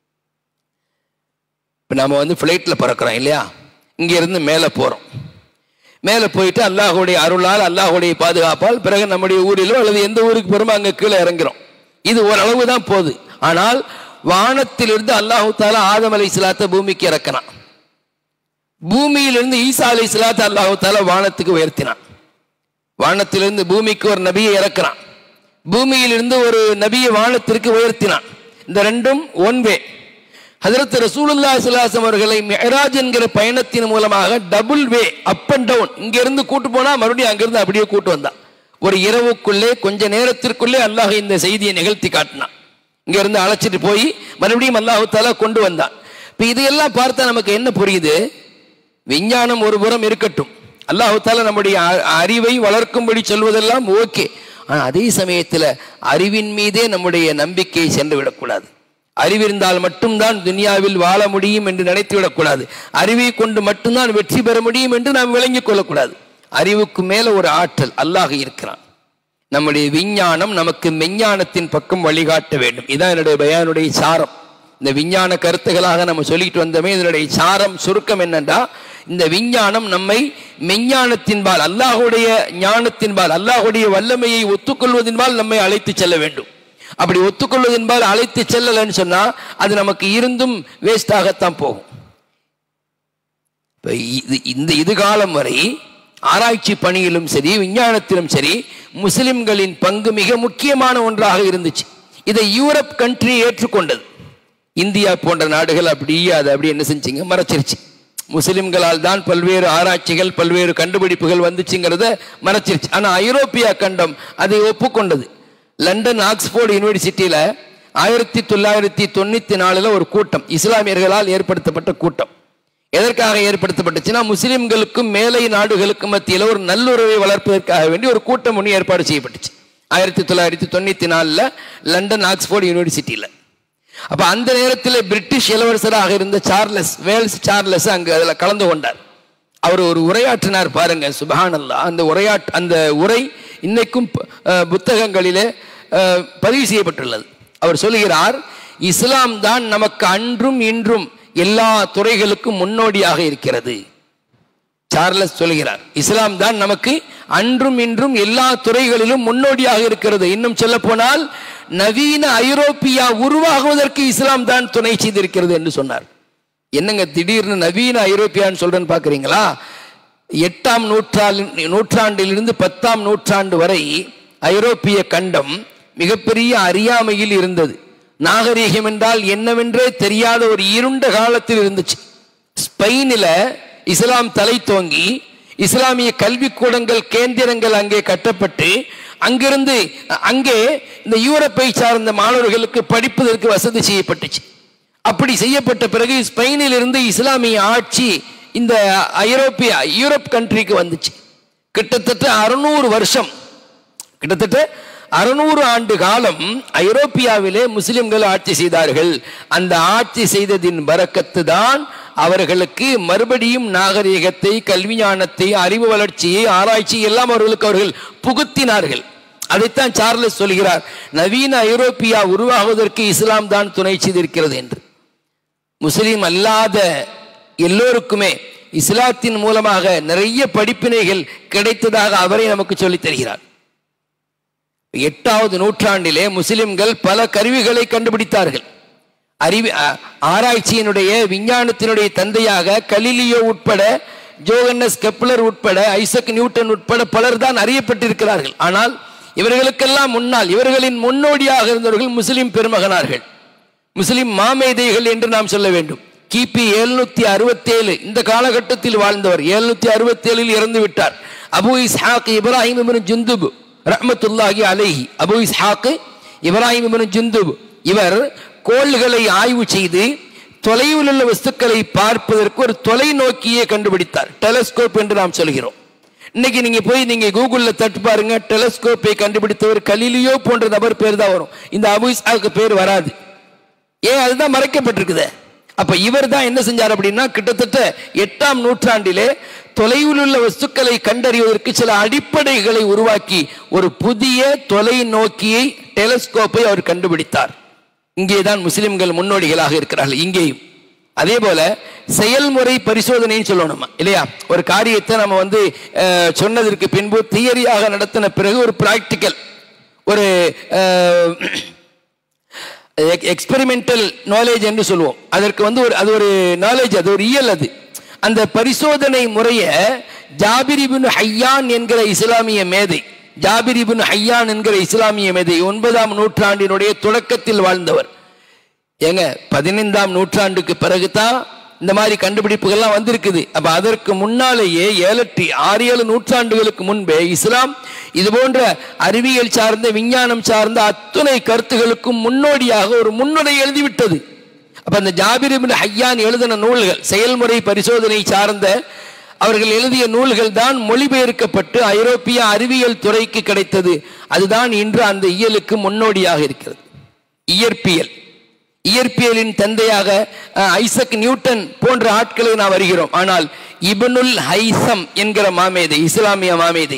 Speaker 1: இப்போ நம்ம வந்து ஃப்ளைட்டில் பறக்கிறோம் இல்லையா இங்கிருந்து மேலே போகிறோம் மேலே போயிட்டு அல்லாஹுடைய அருளால் அல்லாஹுடைய பாதுகாப்பால் பிறகு நம்முடைய ஊரிலோ அல்லது எந்த ஊருக்கு போகிறோமோ அங்கே கீழே இறங்குறோம் இது ஓரளவு தான் போகுது ஆனால் வானத்திலிருந்து அல்லாஹு தாலா ஆதம் அலை சிலாத்த பூமிக்கு இறக்கினான் பூமியிலிருந்து ஈசா அலை சிலாத்த அல்லாஹு தாலா வானத்துக்கு உயர்த்தினான் வானத்திலிருந்து பூமிக்கு ஒரு நபியை இறக்குறான் பூமியிலிருந்து ஒரு நபியை வானத்திற்கு உயர்த்தினான் இந்த ரெண்டும் ஒன் வே ஹதரத் ரசூலுல்லா சுல்லாசம் அவர்களை மெஹராஜ் என்கிற பயணத்தின் மூலமாக double way up and down இங்க இருந்து கூட்டு போனா மறுபடியும் அங்கிருந்து அப்படியே கூட்டு வந்தான் ஒரு இரவுக்குள்ளே கொஞ்ச நேரத்திற்குள்ளே அல்லாஹ் இந்த செய்தியை நிகழ்த்தி காட்டினான் இங்க இருந்து அழைச்சிட்டு போய் மறுபடியும் அல்லாஹு தாலா கொண்டு வந்தான் இப்ப இதையெல்லாம் பார்த்தா நமக்கு என்ன புரியுது விஞ்ஞானம் ஒரு புறம் இருக்கட்டும் அல்லாஹு தாலா நம்முடைய அ- அறிவை வளர்க்கும்படி சொல்வதெல்லாம் ஓகே ஆனா அதே சமயத்துல அறிவின் மீதே நம்முடைய நம்பிக்கையை சென்று விடக்கூடாது அறிவிருந்தால் மட்டும்தான் துனியாவில் வாழ முடியும் என்று நினைத்து விடக்கூடாது அறிவை கொண்டு மட்டும்தான் வெற்றி பெற முடியும் என்று நாம் விளங்கிக் கொள்ளக்கூடாது அறிவுக்கு மேல ஒரு ஆற்றல் அல்லாஹ் இருக்கிறான் நம்முடைய விஞ்ஞானம் நமக்கு மெஞ்ஞானத்தின் பக்கம் வழிகாட்ட வேண்டும் இதான் என்னுடைய பயானுடைய சாரம் இந்த விஞ்ஞான கருத்துகளாக நம்ம சொல்லிட்டு வந்தோமே இதனுடைய சாரம் சுருக்கம் என்னன்னா இந்த விஞ்ஞானம் நம்மை மெஞ்ஞானத்தின்பால் அல்லாஹுடைய ஞானத்தின்பால் அல்லாஹுடைய வல்லமையை ஒத்துக்கொள்வதின்பால் நம்மை அழைத்து செல்ல வேண்டும் அப்படி ஒத்துக்கொள்வதென்பால் அழைத்து செல்லலைன்னு சொன்னா அது நமக்கு இருந்தும் வேஸ்டாகத்தான் போகும் இப்ப இது இந்த இதுகாலம் வரை ஆராய்ச்சி பணியிலும் சரி விஞ்ஞானத்திலும் சரி முஸ்லிம்களின் பங்கு மிக முக்கியமான ஒன்றாக இருந்துச்சு இதை யூரோப் கண்ட்ரி ஏற்றுக்கொண்டது இந்தியா போன்ற நாடுகள் அப்படியே அதை அப்படி என்ன செஞ்சுங்க மறைச்சிருச்சு முஸ்லிம்களால் தான் பல்வேறு ஆராய்ச்சிகள் பல்வேறு கண்டுபிடிப்புகள் வந்துச்சுங்கிறத மறைச்சிருச்சு ஆனா ஐரோப்பியா கண்டம் அதை ஒப்புக்கொண்டது லண்டன் ஆக்ஸ்போர்டு யூனிவர்சிட்டியில ஆயிரத்தி தொள்ளாயிரத்தி தொண்ணூத்தி நாலுல ஒரு கூட்டம் இஸ்லாமியர்களால் ஏற்படுத்தப்பட்ட கூட்டம் எதற்காக ஏற்படுத்தப்பட்டுச்சுன்னா முஸ்லிம்களுக்கும் மேலை நாடுகளுக்கும் மத்தியில் ஒரு நல்லுறவை வளர்ப்பதற்காக வேண்டி ஒரு கூட்டம் ஒன்று ஏற்பாடு செய்யப்பட்டுச்சு ஆயிரத்தி தொள்ளாயிரத்தி தொண்ணூத்தி நாலுல லண்டன் ஆக்ஸ்போர்ட் யூனிவர்சிட்டியில அப்ப அந்த நேரத்தில் பிரிட்டிஷ் இளவரசராக இருந்த சார்லஸ் வேல்ஸ் சார்லஸ் அங்கு அதுல கலந்து கொண்டார் அவர் ஒரு உரையாற்றினார் பாருங்க சுபஹானல்லா அந்த உரையாட் அந்த உரை இன்னைக்கும் அஹ், புத்தகங்களிலே அஹ், பதிவு செய்யப்பட்டுள்ளது அவர் சொல்லுகிறார் இஸ்லாம் தான் நமக்கு அன்றும் இன்றும் எல்லா துறைகளுக்கும் முன்னோடியாக இருக்கிறது சார்லஸ் சொல்கிறார் இஸ்லாம் தான் நமக்கு அன்றும் இன்றும் எல்லா துறைகளிலும் முன்னோடியாக இருக்கிறது இன்னும் சொல்ல போனால் நவீன ஐரோப்பியா உருவாகுவதற்கு இஸ்லாம் தான் துணை செய்திருக்கிறது என்று சொன்னார் என்னங்க திடீர்னு நவீன ஐரோப்பியான்னு சொல்றேன்னு பாக்குறீங்களா எட்டாம் நூற்றாண்டு நூற்றாண்டிலிருந்து பத்தாம் நூற்றாண்டு வரை ஐரோப்பிய கண்டம் மிகப்பெரிய அறியாமையில் இருந்தது நாகரீகம் என்றால் என்னவென்றே தெரியாத ஒரு இருண்ட காலத்தில் இருந்துச்சு ஸ்பெயினில் இஸ்லாம் தலை தோங்கி இஸ்லாமிய கல்விக்கூடங்கள் கேந்திரங்கள் அங்கே கட்டப்பட்டு அங்கிருந்து அங்கே இந்த யூரோப்பை சார்ந்த மாணவர்களுக்கு படிப்பதற்கு வசதி செய்யப்பட்டுச்சு அப்படி செய்யப்பட்ட பிறகு ஸ்பெயினில் இருந்து இஸ்லாமிய ஆட்சி இந்த ஐரோப்பிய யூரோப் கண்ட்ரிக்கு வந்துச்சு கிட்டத்தட்ட அறுநூறு வருஷம் கிட்டத்தட்ட அறுநூறு ஆண்டு காலம் ஐரோப்பியாவிலே முஸ்லிம்கள் ஆட்சி செய்தார்கள் அந்த ஆட்சி செய்ததின் பறக்கத்து தான் அவர்களுக்கு மறுபடியும் நாகரிகத்தை கல்வி ஞானத்தை அறிவு வளர்ச்சியை ஆராய்ச்சி எல்லாம் அவர்களுக்கு அவர்கள் புகுத்தினார்கள் அதைத்தான் சார்லஸ் சொல்கிறார் நவீன ஐரோப்பியா உருவாகுவதற்கு இஸ்லாம் தான் துணை செய்திருக்கிறது என்று முஸ்லிம் அல்லாத எல்லோருக்குமே இஸ்லாத்தின் மூலமாக நிறைய படிப்பினைகள் கிடைத்ததாக அவரே நமக்கு சொல்லித் தருகிறார் எட்டாவது நூற்றாண்டிலே முஸ்லிம்கள் பல கருவிகளை கண்டுபிடித்தார்கள் அறிவி அ- ஆராய்ச்சியினுடைய விஞ்ஞானத்தினுடைய தந்தையாக கலிலியோ உட்பட ஜோகன்னஸ் கெப்லர் உட்பட ஐசக் நியூட்டன் உட்பட பலர் தான் அறியப்பட்டிருக்கிறார்கள் ஆனால் இவர்களுக்கெல்லாம் முன்னால் இவர்களின் முன்னோடியாக இருந்தவர்கள் முஸ்லிம் பெருமகனார்கள் முஸ்லிம் மாமேதைகள் என்று நாம் சொல்ல வேண்டும் கிபி எழுநூத்தி அறுபத்தேழு இந்த காலகட்டத்தில் வாழ்ந்தவர் எழுநூத்தி அறுபத்தேழில் இறந்து விட்டார் அபு இஸ்ஹாக் இப்ராஹிம் இப்னு ஜுந்துப் ரஹ்மத்துல்லாஹி அலைஹி அபு இஸ்ஹாக் இப்ராஹிம் இப்னு ஜுந்துப் இவர் கோள்களை ஆய்வு செய்து தொலைவில் உள்ள வஸ்துக்களை பார்ப்பதற்கு ஒரு தொலைநோக்கியை கண்டுபிடித்தார் டெலஸ்கோப் என்று நாம் சொல்கிறோம் இன்னைக்கு நீங்க போய் நீங்க கூகுள்ல தட்டு பாருங்க டெலஸ்கோப்பை கண்டுபிடித்தவர் கலிலியோ போன்ற நபர் பேர் தான் வரும் இந்த அபு இஸ்ஹாக்கு பேர் வராது ஏன் அதுதான் மறைக்கப்பட்டிருக்குதே அப்ப இவர் தான் என்ன செஞ்சார் அப்படின்னா கிட்டத்தட்ட எட்டாம் நூற்றாண்டிலே தொலைவில் உள்ள வஸ்துக்களை கண்டறிவதற்கு சில அடிப்படைகளை உருவாக்கி ஒரு புதிய தொலைநோக்கியை டெலஸ்கோப்பை அவர் கண்டுபிடித்தார் இங்கேதான் முஸ்லிம்கள் முன்னோடிகளாக இருக்கிறார்கள் இங்கேயும் அதே போல செயல்முறை பரிசோதனைன்னு சொல்லணும் நம்ம இல்லையா ஒரு காரியத்தை நம்ம வந்து அஹ், சொன்னதற்கு பின்பு தியரியாக நடத்தின பிறகு ஒரு பிராக்டிக்கல் ஒரு அஹ், எக்ஸ்பெரிமெண்டல் நாலேஜ் என்று சொல்லுவோம் அதற்கு வந்து ஒரு அது ஒரு நாலேஜ் அது ஒரு இயல் அது அந்த பரிசோதனை முறையை ஜாபிர் இப்னு ஹையான் என்கிற இஸ்லாமிய மேதை ஜாபிர் இப்னு ஹையான் என்கிற இஸ்லாமிய மேதை ஒன்பதாம் நூற்றாண்டினுடைய தொடக்கத்தில் வாழ்ந்தவர் ஏங்க பதினைந்தாம் நூற்றாண்டுக்கு பிறகுதான் இந்த மாதிரி கண்டுபிடிப்புகள்லாம் வந்திருக்குது அப்ப அதற்கு முன்னாலேயே ஏழு எட்டு ஆறு ஏழு நூற்றாண்டுகளுக்கு முன்பே இஸ்லாம் இது போன்ற அறிவியல் சார்ந்த விஞ்ஞானம் சார்ந்த அத்துணை கருத்துகளுக்கும் முன்னோடியாக ஒரு முன்னுரை எழுதிவிட்டது அப்ப அந்த ஜாபிர் இப்னு ஹையான் எழுதின நூல்கள் செயல்முறை பரிசோதனை சார்ந்த அவர்கள் எழுதிய நூல்கள் தான் மொழிபெயர்க்கப்பட்டு ஐரோப்பிய அறிவியல் துறைக்கு கிடைத்தது அதுதான் இன்று அந்த இயலுக்கு முன்னோடியாக இருக்கிறது இயற்பியல் இயற்பியலின் தந்தையாக அஹ், ஐசக் நியூட்டன் போன்ற ஆட்களை நாம் வருகிறோம் ஆனால் இப்னுல் ஹைசம் என்கிற மாமேதை இஸ்லாமிய மாமேதை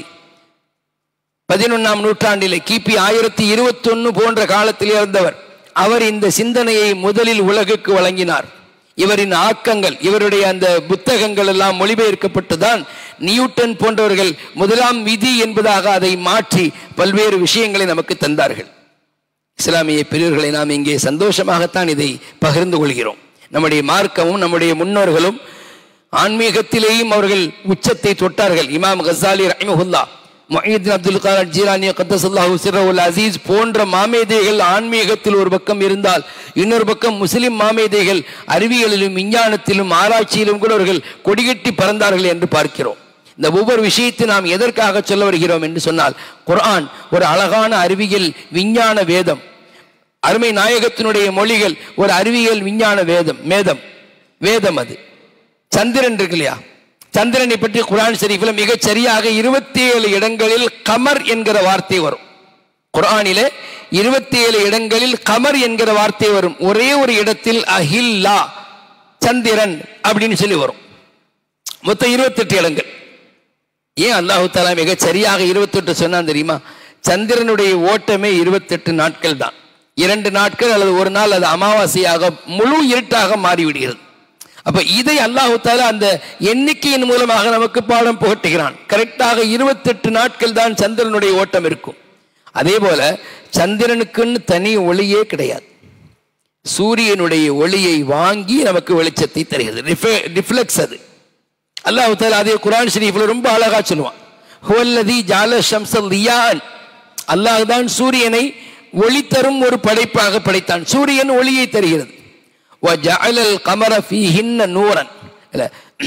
Speaker 1: பதினொன்னாம் நூற்றாண்டிலே கிபி ஆயிரத்தி இருபத்தொன்னு போன்ற காலத்தில் இருந்தவர் அவர் இந்த சிந்தனையை முதலில் உலகுக்கு வழங்கினார் இவரின் ஆக்கங்கள் இவருடைய அந்த புத்தகங்கள் எல்லாம் மொழிபெயர்க்கப்பட்டுதான் நியூட்டன் போன்றவர்கள் முதலாம் விதி என்பதாக அதை மாற்றி பல்வேறு விஷயங்களை நமக்கு தந்தார்கள் இஸ்லாமிய பிரிவுகளை நாம் இங்கே சந்தோஷமாகத்தான் இதை பகிர்ந்து கொள்கிறோம் நம்முடைய மார்க்கமும் நம்முடைய முன்னோர்களும் ஆன்மீகத்திலேயும் அவர்கள் உச்சத்தை தொட்டார்கள் இமாம் கசாலி ரஹிமஹுல்லா மொஹீதீன் அப்துல் காலர் ஜீலானி கத்தசல்லாஹு சிரவுல் அசீஸ் போன்ற மாமேதைகள் ஆன்மீகத்தில் ஒரு பக்கம் இருந்தால் இன்னொரு பக்கம் முஸ்லிம் மாமேதைகள் அறிவியலிலும் விஞ்ஞானத்திலும் ஆராய்ச்சியிலும் கூட அவர்கள் கொடிகட்டி பறந்தார்கள் என்று பார்க்கிறோம் இந்த ஒவ்வொரு விஷயத்தை நாம் எதற்காக சொல்ல வருகிறோம் என்று சொன்னால் குர்ஆன் ஒரு அழகான அறிவியல் விஞ்ஞான வேதம் அருமை நாயகத்தினுடைய மொழிகள் ஒரு அறிவியல் விஞ்ஞான வேதம் மேதம் வேதம் அது சந்திரன் இருக்கு இல்லையா சந்திரனை பற்றி குர்ஆன் ஷரீஃபில் மிகச் சரியாக இருபத்தி ஏழு இடங்களில் கமர் என்கிற வார்த்தை வரும் குர்ஆனிலே இருபத்தி ஏழு இடங்களில் கமர் என்கிற வார்த்தை வரும் ஒரே ஒரு இடத்தில் அஹில்லா சந்திரன் அப்படின்னு சொல்லி வரும் மொத்தம் இருபத்தெட்டு இடங்கள் ஏன் அல்லாஹு தாலா மிக சரியாக இருபத்தெட்டு சொன்னான் தெரியுமா சந்திரனுடைய ஓட்டமே இருபத்தெட்டு நாட்கள் தான் இரண்டு நாட்கள் அல்லது ஒரு நாள் அது அமாவாசையாக முழு இருட்டாக மாறிவிடுகிறது அப்ப இதை அல்லாஹு தாலா அந்த எண்ணிக்கையின் மூலமாக நமக்கு பாடம் புகட்டுகிறான் கரெக்டாக இருபத்தெட்டு நாட்கள் தான் சந்திரனுடைய ஓட்டம் இருக்கும் அதே போல சந்திரனுக்குன்னு தனி ஒளியே கிடையாது சூரியனுடைய ஒளியை வாங்கி நமக்கு வெளிச்சத்தை தருகிறது ரிஃப்ளெக்ஸ் அது அல்லாஹ் தாலா அதே குரான் ஷரீஃப்ல ரொம்ப அழகா சொல்லுவான் ஹுவல்லதி ஜால ஷம்சல் ரியான் அல்லாஹ் தான் சூரியனை ஒளி தரும் ஒரு படைப்பாக படைத்தான் சூரியன் ஒளியை தருகிறது وَجَعَلَ الْقَمَرَ فِيهِنَّ نُورًا இல்ல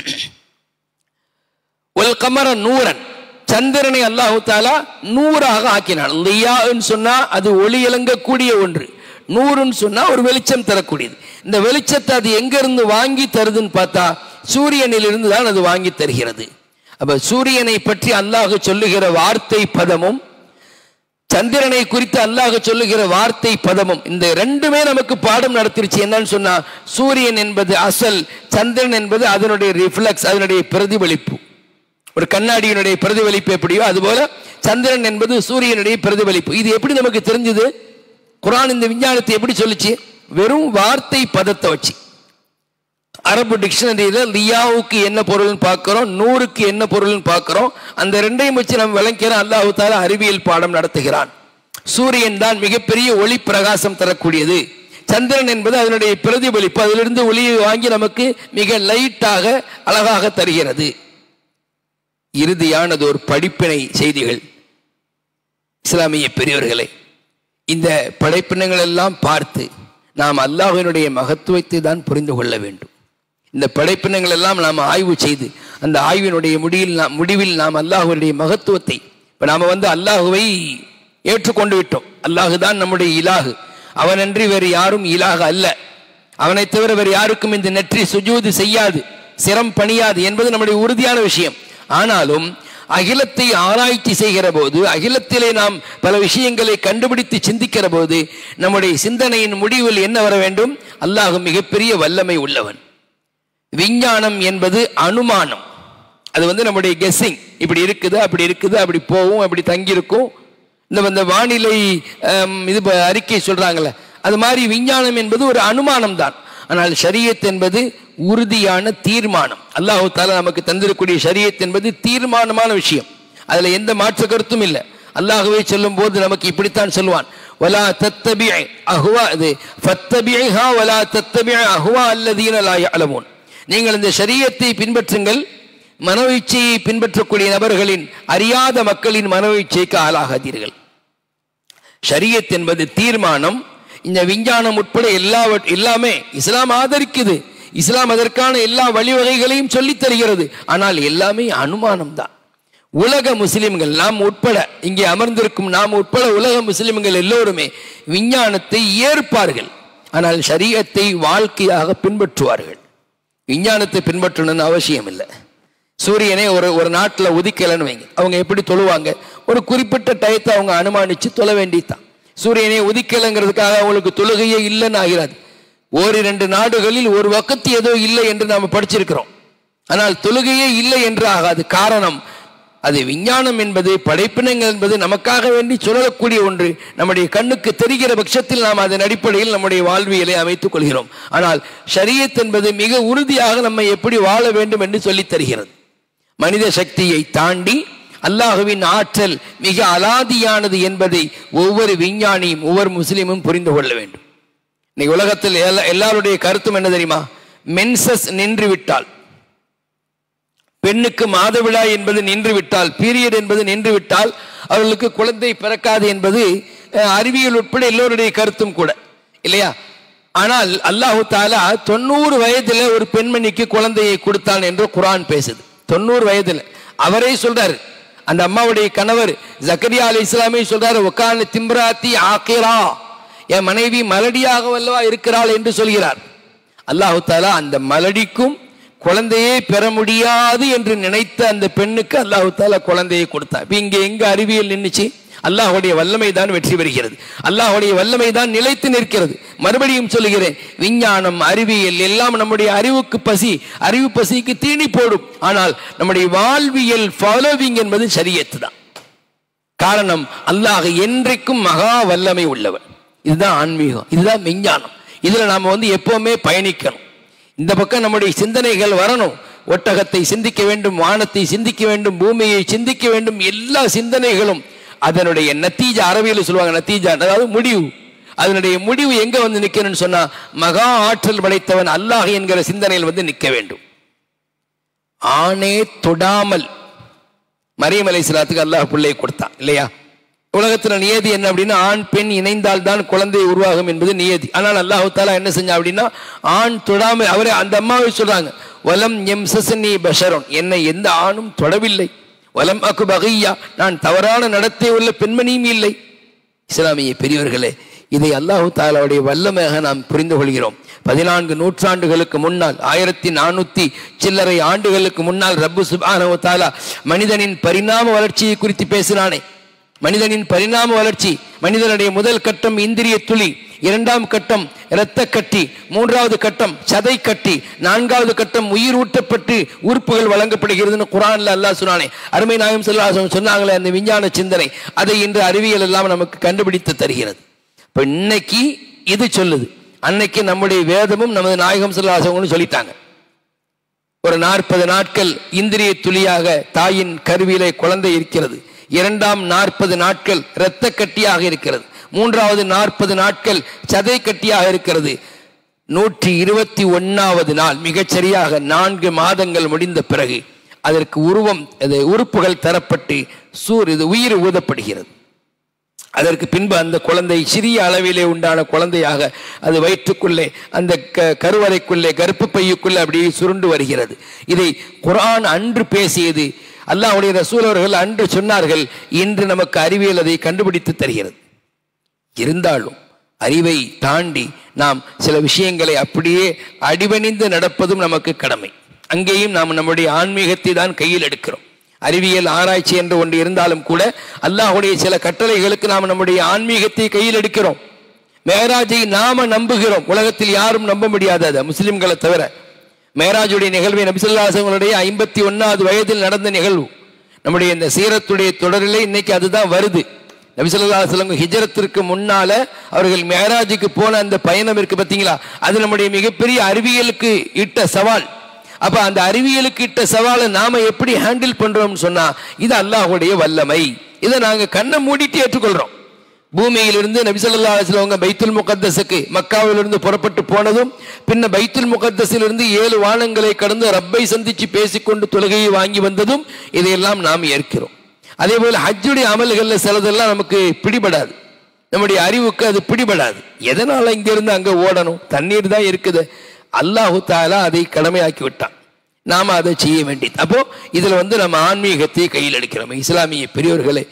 Speaker 1: وَالْقَمَرَ نُورًا சந்திரனை அல்லாஹு தாலா நூறாக ஆக்கினான் லியான்னு சொன்னா அது ஒளி இழங்கக்கூடிய ஒன்று நூறுன்னு சொன்னா ஒரு வெளிச்சம் தரக்கூடியது இந்த வெளிச்சத்தை அது எங்க இருந்து வாங்கி தருதுன்னு பார்த்தா சூரியனிலிருந்து தான் அது வாங்கி தருகிறது அப்ப சூரியனை பற்றி அல்லாஹ் சொல்லுகிற வார்த்தை பதமும் சந்திரனை குறித்து அல்லாஹ் சொல்லுகிற வார்த்தை பதமும் இந்த ரெண்டுமே நமக்கு பாடம் நடத்திருச்சு என்னன்னு சொன்னா சூரியன் என்பது அசல் சந்திரன் என்பது அதனுடைய ரிஃப்ளெக்ஸ் அதனுடைய பிரதிபலிப்பு ஒரு கண்ணாடியினுடைய பிரதிபலிப்பு எப்படியோ அதுபோல சந்திரன் என்பது சூரியனுடைய பிரதிபலிப்பு இது எப்படி நமக்கு தெரிஞ்சது குரான் இந்த விஞ்ஞானத்தை எப்படி சொல்லுச்சு வெறும் வார்த்தை பதத்தை வச்சு அரபு டிக்ஷனரியில லியாவுக்கு என்ன பொருள்னு பார்க்கிறோம் நூறுக்கு என்ன பொருள்னு பார்க்கிறோம் அந்த ரெண்டையும் வச்சு நம்ம விளங்கிறோம் அல்லாஹு தாலா அறிவியல் பாடம் நடத்துகிறான் சூரியன் தான் மிகப்பெரிய ஒளி பிரகாசம் தரக்கூடியது சந்திரன் என்பது அதனுடைய பிரதிபலிப்பு அதிலிருந்து ஒளியை வாங்கி நமக்கு மிக லைட்டாக அழகாக தருகிறது இறுதியானது ஒரு படிப்பினை செய்திகள் இஸ்லாமிய பெரியவர்களே இந்த படைப்பினங்கள் எல்லாம் பார்த்து நாம் அல்லாஹினுடைய மகத்துவத்தை தான் புரிந்து கொள்ள வேண்டும் இந்த படைப்பினங்கள் எல்லாம் நாம் ஆய்வு செய்து அந்த ஆய்வினுடைய முடிவில் நாம் முடிவில் நாம் அல்லாஹுடைய மகத்துவத்தை இப்போ நாம் வந்து அல்லாஹுவை ஏற்றுக்கொண்டு விட்டோம் அல்லாஹு தான் நம்முடைய இலாகு அவனன்றி வேறு யாரும் இலாக அல்ல அவனை தவிர வேறு யாருக்கும் இந்த நெற்றி சுஜூது செய்யாது சிரம் பணியாது என்பது நம்முடைய உறுதியான விஷயம் ஆனாலும் அகிலத்தை ஆராய்ச்சி செய்கிற போது அகிலத்திலே நாம் பல விஷயங்களை கண்டுபிடித்து சிந்திக்கிற போது நம்முடைய சிந்தனையின் முடிவில் என்ன வர வேண்டும் அல்லாஹ் மிகப்பெரிய வல்லமை உள்ளவன் விஞ்ஞானம் என்பது அனுமானம் அது வந்து நம்முடைய கெஸ்ஸிங் இப்படி இருக்குது அப்படி இருக்குது அப்படி போகும் அப்படி தங்கியிருக்கும் இந்த இந்த வானிலை ஆம், இது ப- அறிக்கை சொல்றாங்கல்ல அது மாதிரி விஞ்ஞானம் என்பது ஒரு அனுமானம் தான் ஆனால் ஷரியத் என்பது உறுதியான தீர்மானம் அல்லாஹு தாலா நமக்கு தந்திருக்கக்கூடிய ஷரியத் என்பது தீர்மானமான விஷயம் அதுல எந்த மாற்று கருத்தும் இல்லை அல்லாஹுவே சொல்லும் போது நமக்கு இப்படித்தான் சொல்லுவான் வலா தத்தபி அஹுவா இது ஃபத்தபிஹா வலா தத்தபி அஹுவா அல்லதீன லா யஅலமூன் நீங்கள் இந்த ஷரியத்தை பின்பற்றுங்கள் மனோயிச்சையை பின்பற்றக்கூடிய நபர்களின் அறியாத மக்களின் மனோயிச்சைக்கு ஆளாகாதீர்கள் ஷரியத் என்பது தீர்மானம் இந்த விஞ்ஞானம் உட்பட எல்லா எல்லாமே இஸ்லாம் ஆதரிக்குது இஸ்லாம் அதற்கான எல்லா வழிவகைகளையும் சொல்லித் தருகிறது ஆனால் எல்லாமே அனுமானம் தான் உலக முஸ்லிம்கள் நாம் உட்பட இங்கே அமர்ந்திருக்கும் நாம் உட்பட உலக முஸ்லிம்கள் எல்லோருமே விஞ்ஞானத்தை ஏற்பார்கள் ஆனால் ஷரியத்தை வாழ்க்கையாக பின்பற்றுவார்கள் விஞ்ஞானத்தை பின்பற்றணும்னு அவசியம் இல்லை சூரியனே ஒரு ஒரு நாட்டில் உதிக்கலைன்னு வைங்க அவங்க எப்படி தொழுவாங்க ஒரு குறிப்பிட்ட டயத்தை அவங்க அனுமானிச்சு தொழ வேண்டியதுதான் சூரியனே உதிக்கலைங்கிறதுக்காக அவங்களுக்கு தொழுகையே இல்லைன்னு ஆகிறாது ஓரிரண்டு நாடுகளில் ஒரு வக்கத்து ஏதோ இல்லை என்று நாம் படிச்சிருக்கிறோம் ஆனால் தொழுகையே இல்லை என்று ஆகாது காரணம் அது விஞ்ஞானம் என்பது படைப்பினங்கள் என்பது நமக்காக வேண்டி சொல்லக்கூடிய ஒன்று நம்முடைய கண்ணுக்கு தெரிகிற பட்சத்தில் நாம் அதன் அடிப்படையில் நம்முடைய வாழ்வியலை அமைத்துக் கொள்கிறோம் ஆனால் ஷரியத் என்பது மிக உறுதியாக நம்மை எப்படி வாழ வேண்டும் என்று சொல்லித் தருகிறது மனித சக்தியை தாண்டி அல்லாஹுவின் ஆற்றல் மிக அலாதியானது என்பதை ஒவ்வொரு விஞ்ஞானியும் ஒவ்வொரு முஸ்லீமும் புரிந்து கொள்ள வேண்டும் இன்னைக்கு உலகத்தில் எல்லா- எல்லாருடைய கருத்தும் என்ன தெரியுமா மென்சஸ் நின்று விட்டால் பெண்ணுக்கு மாதவிழா என்பது நின்று விட்டால் பீரியட் என்பது நின்று விட்டால் அவர்களுக்கு குழந்தை பிறக்காது என்பது அஹ், அறிவியல் உட்பட எல்லோருடைய கருத்தும் கூட இல்லையா ஆனால் அல்லாஹு தாலா தொண்ணூறு வயதுல ஒரு பெண்மணிக்கு குழந்தையை கொடுத்தான் என்று குரான் பேசுது தொண்ணூறு வயதுல அவரே சொல்றாரு அந்த அம்மாவுடைய கணவர் ஜக்கரியா அலி இஸ்லாமே சொல்றாரு ஒக்கான திம்ராத்தி ஆக்கிரா என் மனைவி மலடியாக வல்லவா இருக்கிறாள் என்று சொல்கிறார் அல்லாஹு தாலா அந்த மலடிக்கும் குழந்தையே பெற முடியாது என்று நினைத்த அந்த பெண்ணுக்கு அல்லாஹு தாலா குழந்தையை கொடுத்தார் இப்ப இங்க எங்க அறிவியல் நின்னுச்சு அல்லாஹ்வுடைய வல்லமை தான் வெற்றி பெறுகிறது அல்லாஹ்வுடைய வல்லமை தான் நிலைத்து நிற்கிறது மறுபடியும் சொல்லுகிறேன் விஞ்ஞானம் அறிவியல் எல்லாம் நம்முடைய அறிவுக்கு பசி அறிவு பசிக்கு தீனி போடும் ஆனால் நம்முடைய வாழ்வியல் ஃபாலோவிங் என்பது சரியத்து தான் காரணம் அல்லாஹ் என்றைக்கும் மகா வல்லமை உள்ளவன் இதுதான் ஆன்மீகம் இதுதான் விஞ்ஞானம் இதுல நாம வந்து எப்பவுமே பயணிக்கணும் இந்த பக்கம் நம்முடைய சிந்தனைகள் வரணும் ஒட்டகத்தை சிந்திக்க வேண்டும் வானத்தை சிந்திக்க வேண்டும் பூமியை சிந்திக்க வேண்டும் எல்லா சிந்தனைகளும் அதனுடைய நத்தீஜா அரபியில் சொல்லுவாங்க நத்தீஜா அதாவது முடிவு அதனுடைய முடிவு எங்க வந்து நிக்கணும்னு சொன்னா மகா ஆற்றல் படைத்தவன் அல்லாஹ் என்கிற சிந்தனையில் வந்து நிற்க வேண்டும் ஆணே தொடாமல் மரியம் அலை அல்லாஹ் பிள்ளை கொடுத்தான் இல்லையா உலகத்துல நியதி என்ன அப்படின்னா ஆண் பெண் இணைந்தால் தான் குழந்தை உருவாகும் என்பது நியதி ஆனால் அல்லாஹு தாலா என்ன செஞ்சா அப்படின்னா ஆண் தொடாமல் அவரே அந்த அம்மாவை சொல்றாங்க வலம் எம் சசனி பஷரன் என்னை எந்த ஆணும் தொடவில்லை வலம் அக்கு பகையா நான் தவறான நடத்தை உள்ள பெண்மணியும் இல்லை இஸ்லாமிய பெரியவர்களே இதை அல்லாஹு தாலாவுடைய வல்லமையாக நாம் புரிந்து கொள்கிறோம் பதினான்கு நூற்றாண்டுகளுக்கு முன்னால் ஆயிரத்தி நானூத்தி சில்லறை ஆண்டுகளுக்கு முன்னால் ரப்பு சுபானு தாலா மனிதனின் பரிணாம வளர்ச்சியை குறித்து பேசினானே மனிதனின் பரிணாம வளர்ச்சி மனிதனுடைய முதல் கட்டம் இந்திரிய துளி இரண்டாம் கட்டம் இரத்த கட்டி மூன்றாவது கட்டம் சதை கட்டி நான்காவது கட்டம் உயிர் ஊட்டப்பட்டு உறுப்புகள் வழங்கப்படுகிறதுன்னு குரான்ல அல்லாஹ் சொன்னானே அருமை நாயம் சொல்லாசம் சொன்னாங்களே அந்த விஞ்ஞான சிந்தனை அதை இன்று அறிவியல் எல்லாம் நமக்கு கண்டுபிடித்து தருகிறது இப்ப இன்னைக்கு இது சொல்லுது அன்னைக்கு நம்முடைய வேதமும் நமது நாயகம் சொல்லாசவங்களும் சொல்லிட்டாங்க ஒரு நாற்பது நாட்கள் இந்திரிய துளியாக தாயின் கருவிலே குழந்தை இருக்கிறது இரண்டாம் நாற்பது நாட்கள் இரத்த கட்டியாக இருக்கிறது மூன்றாவது நாற்பது நாட்கள் சதை கட்டியாக இருக்கிறது நூற்றி இருபத்தி ஒன்னாவது நாள் மிகச் சரியாக நான்கு மாதங்கள் முடிந்த பிறகு அதற்கு உருவம் அது உறுப்புகள் தரப்பட்டு சூர் இது உயிர் ஊதப்படுகிறது அதற்கு பின்பு அந்த குழந்தை சிறிய அளவிலே உண்டான குழந்தையாக அது வயிற்றுக்குள்ளே அந்த க- கருவறைக்குள்ளே கர்ப்ப பையுக்குள்ளே அப்படியே சுருண்டு வருகிறது இதை குர்ஆன் அன்று பேசியது அல்லாஹ்வுடைய ரசூல் அவர்கள் அன்று சொன்னார்கள் இன்று நமக்கு அறிவியல் அதை கண்டுபிடித்து தருகிறது இருந்தாலும் அறிவை தாண்டி நாம் சில விஷயங்களை அப்படியே அடிபணிந்து நடப்பதும் நமக்கு கடமை அங்கேயும் நாம் நம்முடைய ஆன்மீகத்தை தான் கையில் எடுக்கிறோம் அறிவியல் ஆராய்ச்சி என்று ஒன்று இருந்தாலும் கூட அல்லாஹ்வுடைய சில கட்டளைகளுக்கு நாம் நம்முடைய ஆன்மீகத்தை கையில் எடுக்கிறோம் மேராஜை நாம நம்புகிறோம் உலகத்தில் யாரும் நம்ப முடியாது அது முஸ்லிம்களை தவிர மேராஜுடைய நிகழ்வை நபிசுல்லாசங்களுடைய ஐம்பத்தி ஒன்னாவது வயதில் நடந்த நிகழ்வு நம்முடைய இந்த சீரத்துடைய தொடரிலே இன்னைக்கு அதுதான் வருது நபிசல்லாஸ்லம் ஹிஜரத்திற்கு முன்னால அவர்கள் மேராஜுக்கு போன அந்த பயணம் இருக்கு பார்த்தீங்களா அது நம்முடைய மிகப்பெரிய அறிவியலுக்கு இட்ட சவால் அப்ப அந்த அறிவியலுக்கு இட்ட சவாலை நாம எப்படி ஹேண்டில் பண்றோம்னு சொன்னா இது அல்லாஹ்வுடைய வல்லமை இதை நாங்க கண்ணை மூடிட்டு ஏற்றுக்கொள்றோம் பூமியிலிருந்து நபிசல்லா அலுவலவங்க பைத்துல் முகத்தஸுக்கு மக்காவிலிருந்து புறப்பட்டு போனதும் பின்ன பைத்துல் முகத்தஸிலிருந்து ஏழு வானங்களை கடந்து ரப்பை சந்திச்சு பேசிக்கொண்டு தொழுகையை வாங்கி வந்ததும் இதையெல்லாம் நாம் ஏற்கிறோம் அதே போல ஹஜ்ஜுடைய அமல்கள்ல சிலதெல்லாம் நமக்கு பிடிபடாது நம்முடைய அறிவுக்கு அது பிடிபடாது எதனால இங்க இருந்து அங்க ஓடணும் தண்ணீர் தான் இருக்குது அல்லாஹு தாலா அதை கடமையாக்கி விட்டான் நாம அதை செய்ய வேண்டியது அப்போ இதுல வந்து நம்ம ஆன்மீகத்தை கையில் எடுக்கிறோம் இஸ்லாமிய பெரியோர்களே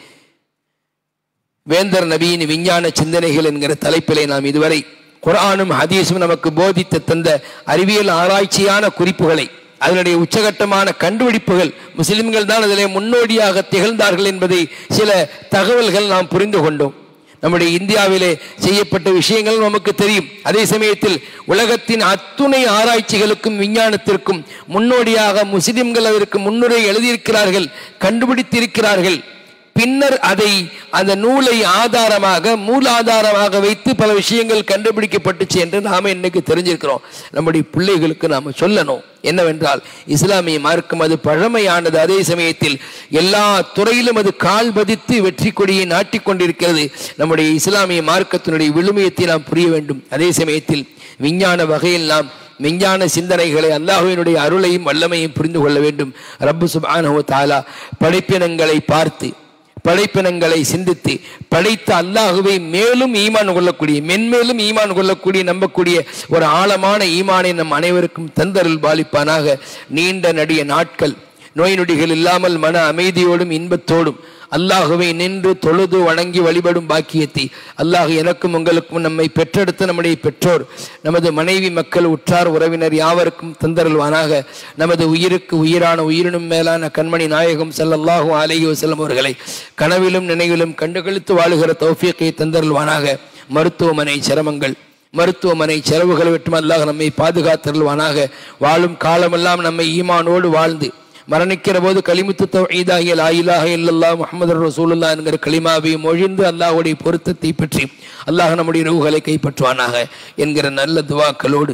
Speaker 1: வேந்தர் நபியின் விஞ்ஞான சிந்தனைகள் என்கிற தலைப்பிலே நாம் இதுவரை குர்ஆனும் ஹதீஸும் நமக்கு போதித்து தந்த அறிவியல் ஆராய்ச்சியான குறிப்புகளை அதனுடைய உச்சகட்டமான கண்டுபிடிப்புகள் முஸ்லிம்கள் தான் அதிலே முன்னோடியாக திகழ்ந்தார்கள் என்பதை சில தகவல்கள் நாம் புரிந்து கொண்டோம் நம்முடைய இந்தியாவிலே செய்யப்பட்ட விஷயங்கள் நமக்கு தெரியும் அதே சமயத்தில் உலகத்தின் அத்துணை ஆராய்ச்சிகளுக்கும் விஞ்ஞானத்திற்கும் முன்னோடியாக முஸ்லிம்கள் அதற்கு முன்னுரை எழுதியிருக்கிறார்கள் கண்டுபிடித்திருக்கிறார்கள் பின்னர் அதை அந்த நூலை ஆதாரமாக மூலாதாரமாக வைத்து பல விஷயங்கள் கண்டுபிடிக்கப்பட்டுச்சு என்று நாம இன்னைக்கு தெரிஞ்சிருக்கிறோம் நம்முடைய பிள்ளைகளுக்கு நாம சொல்லணும் என்னவென்றால் இஸ்லாமிய மார்க்கம் அது பழமையானது அதே சமயத்தில் எல்லா துறையிலும் அது கால் பதித்து வெற்றி கொடியை நாட்டிக் கொண்டிருக்கிறது நம்முடைய இஸ்லாமிய மார்க்கத்தினுடைய விழுமியத்தை நாம் புரிய வேண்டும் அதே சமயத்தில் விஞ்ஞான வகையில் நாம் விஞ்ஞான சிந்தனைகளை அல்லாஹுவினுடைய அருளையும் வல்லமையும் புரிந்து கொள்ள வேண்டும் ரப்பு சுப்ஹானஹு தாலா படைப்பினங்களை பார்த்து படைப்பினங்களை சிந்தித்து படைத்த அல்லாஹுவை மேலும் ஈமான் கொள்ளக்கூடிய மென்மேலும் ஈமான் கொள்ளக்கூடிய நம்பக்கூடிய ஒரு ஆழமான ஈமானை நம் அனைவருக்கும் தந்தருள் பாலிப்பானாக நீண்ட நடிய நாட்கள் நோய் நொடிகள் இல்லாமல் மன அமைதியோடும் இன்பத்தோடும் அல்லாஹுவை நின்று தொழுது வணங்கி வழிபடும் பாக்கியத்தை அல்லாஹ் எனக்கும் உங்களுக்கும் நம்மை பெற்றெடுத்த நம்முடைய பெற்றோர் நமது மனைவி மக்கள் உற்றார் உறவினர் யாவருக்கும் தந்தருள்வானாக நமது உயிருக்கு உயிரான உயிரினும் மேலான கண்மணி நாயகம் ஸல்லல்லாஹு அலைஹி வஸல்லம் அவர்களை கனவிலும் நினைவிலும் கண்டுகளித்து வாழுகிற தௌஃபீக்கை தந்தருள்வானாக மருத்துவமனை சிரமங்கள் மருத்துவமனை செலவுகளை விட்டும் அல்லாஹ் நம்மை பாதுகாத்தருள்வானாக வாழும் காலமெல்லாம் நம்மை ஈமானோடு வாழ்ந்து மரணிக்கிற போது கலிமுத்து தௌஹீதாகிய லா இலாஹ இல்லல்லாஹ் முஹம்மது ரசூலுல்லாஹ் என்கிற கலிமாவை மொழிந்து அல்லாஹ்வுடைய பொருத்தத்தை பற்றி அல்லாஹ் நம்முடைய ரூகளை கைப்பற்றுவானாக என்கிற நல்ல துவாக்களோடு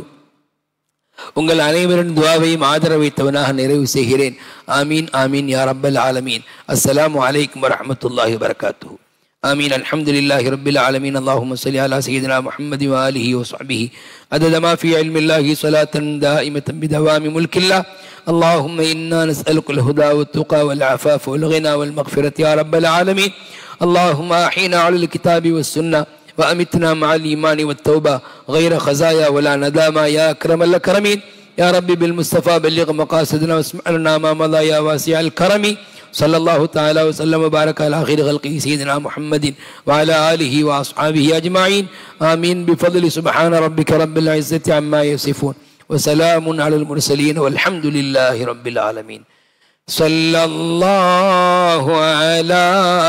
Speaker 1: உங்கள் அனைவரின் துவாவையும் ஆதரவைத்தவனாக நிறைவு செய்கிறேன் ஆமீன் ஆமீன் யா ரப்பல் ஆலமீன் அஸ்ஸலாமு அலைக்கும் வரஹ்மத்துல்லாஹி வரகாத்துஹு آمين الحمد لله رب العالمين اللهم صل على سيدنا محمد وآله وصحبه عدد ما في علم الله صلاة دائمة بدوام ملك الله اللهم إنا نسألك الهدى والتقى والعفاف والغنى والمغفرة يا رب العالمين اللهم أحينا على الكتاب والسنة وأمتنا مع الإيمان والتوبة غير خزايا ولا ندامة يا أكرم الأكرمين يا رب بالمصطفى بلغ مقاصدنا واسمع لنا ما مضى يا واسع الكرم صلى الله تعالى وسلم وبارك على خير خلقه سيدنا محمد وعلى آله وأصحابه أجمعين آمين بفضل سبحان ربك رب العزة عما يصفون وسلام على المرسلين والحمد لله رب العالمين صلى الله على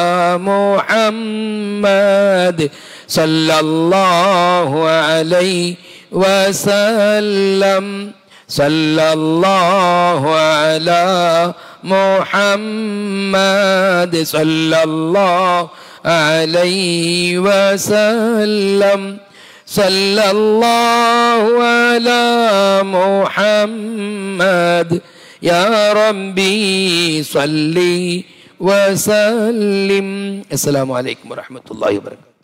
Speaker 1: محمد صلى الله عليه وسلم صلى الله على محمد صلى الله عليه وسلم صلى الله على محمد يا ربي صلي وسلم السلام عليكم ورحمة الله وبركاته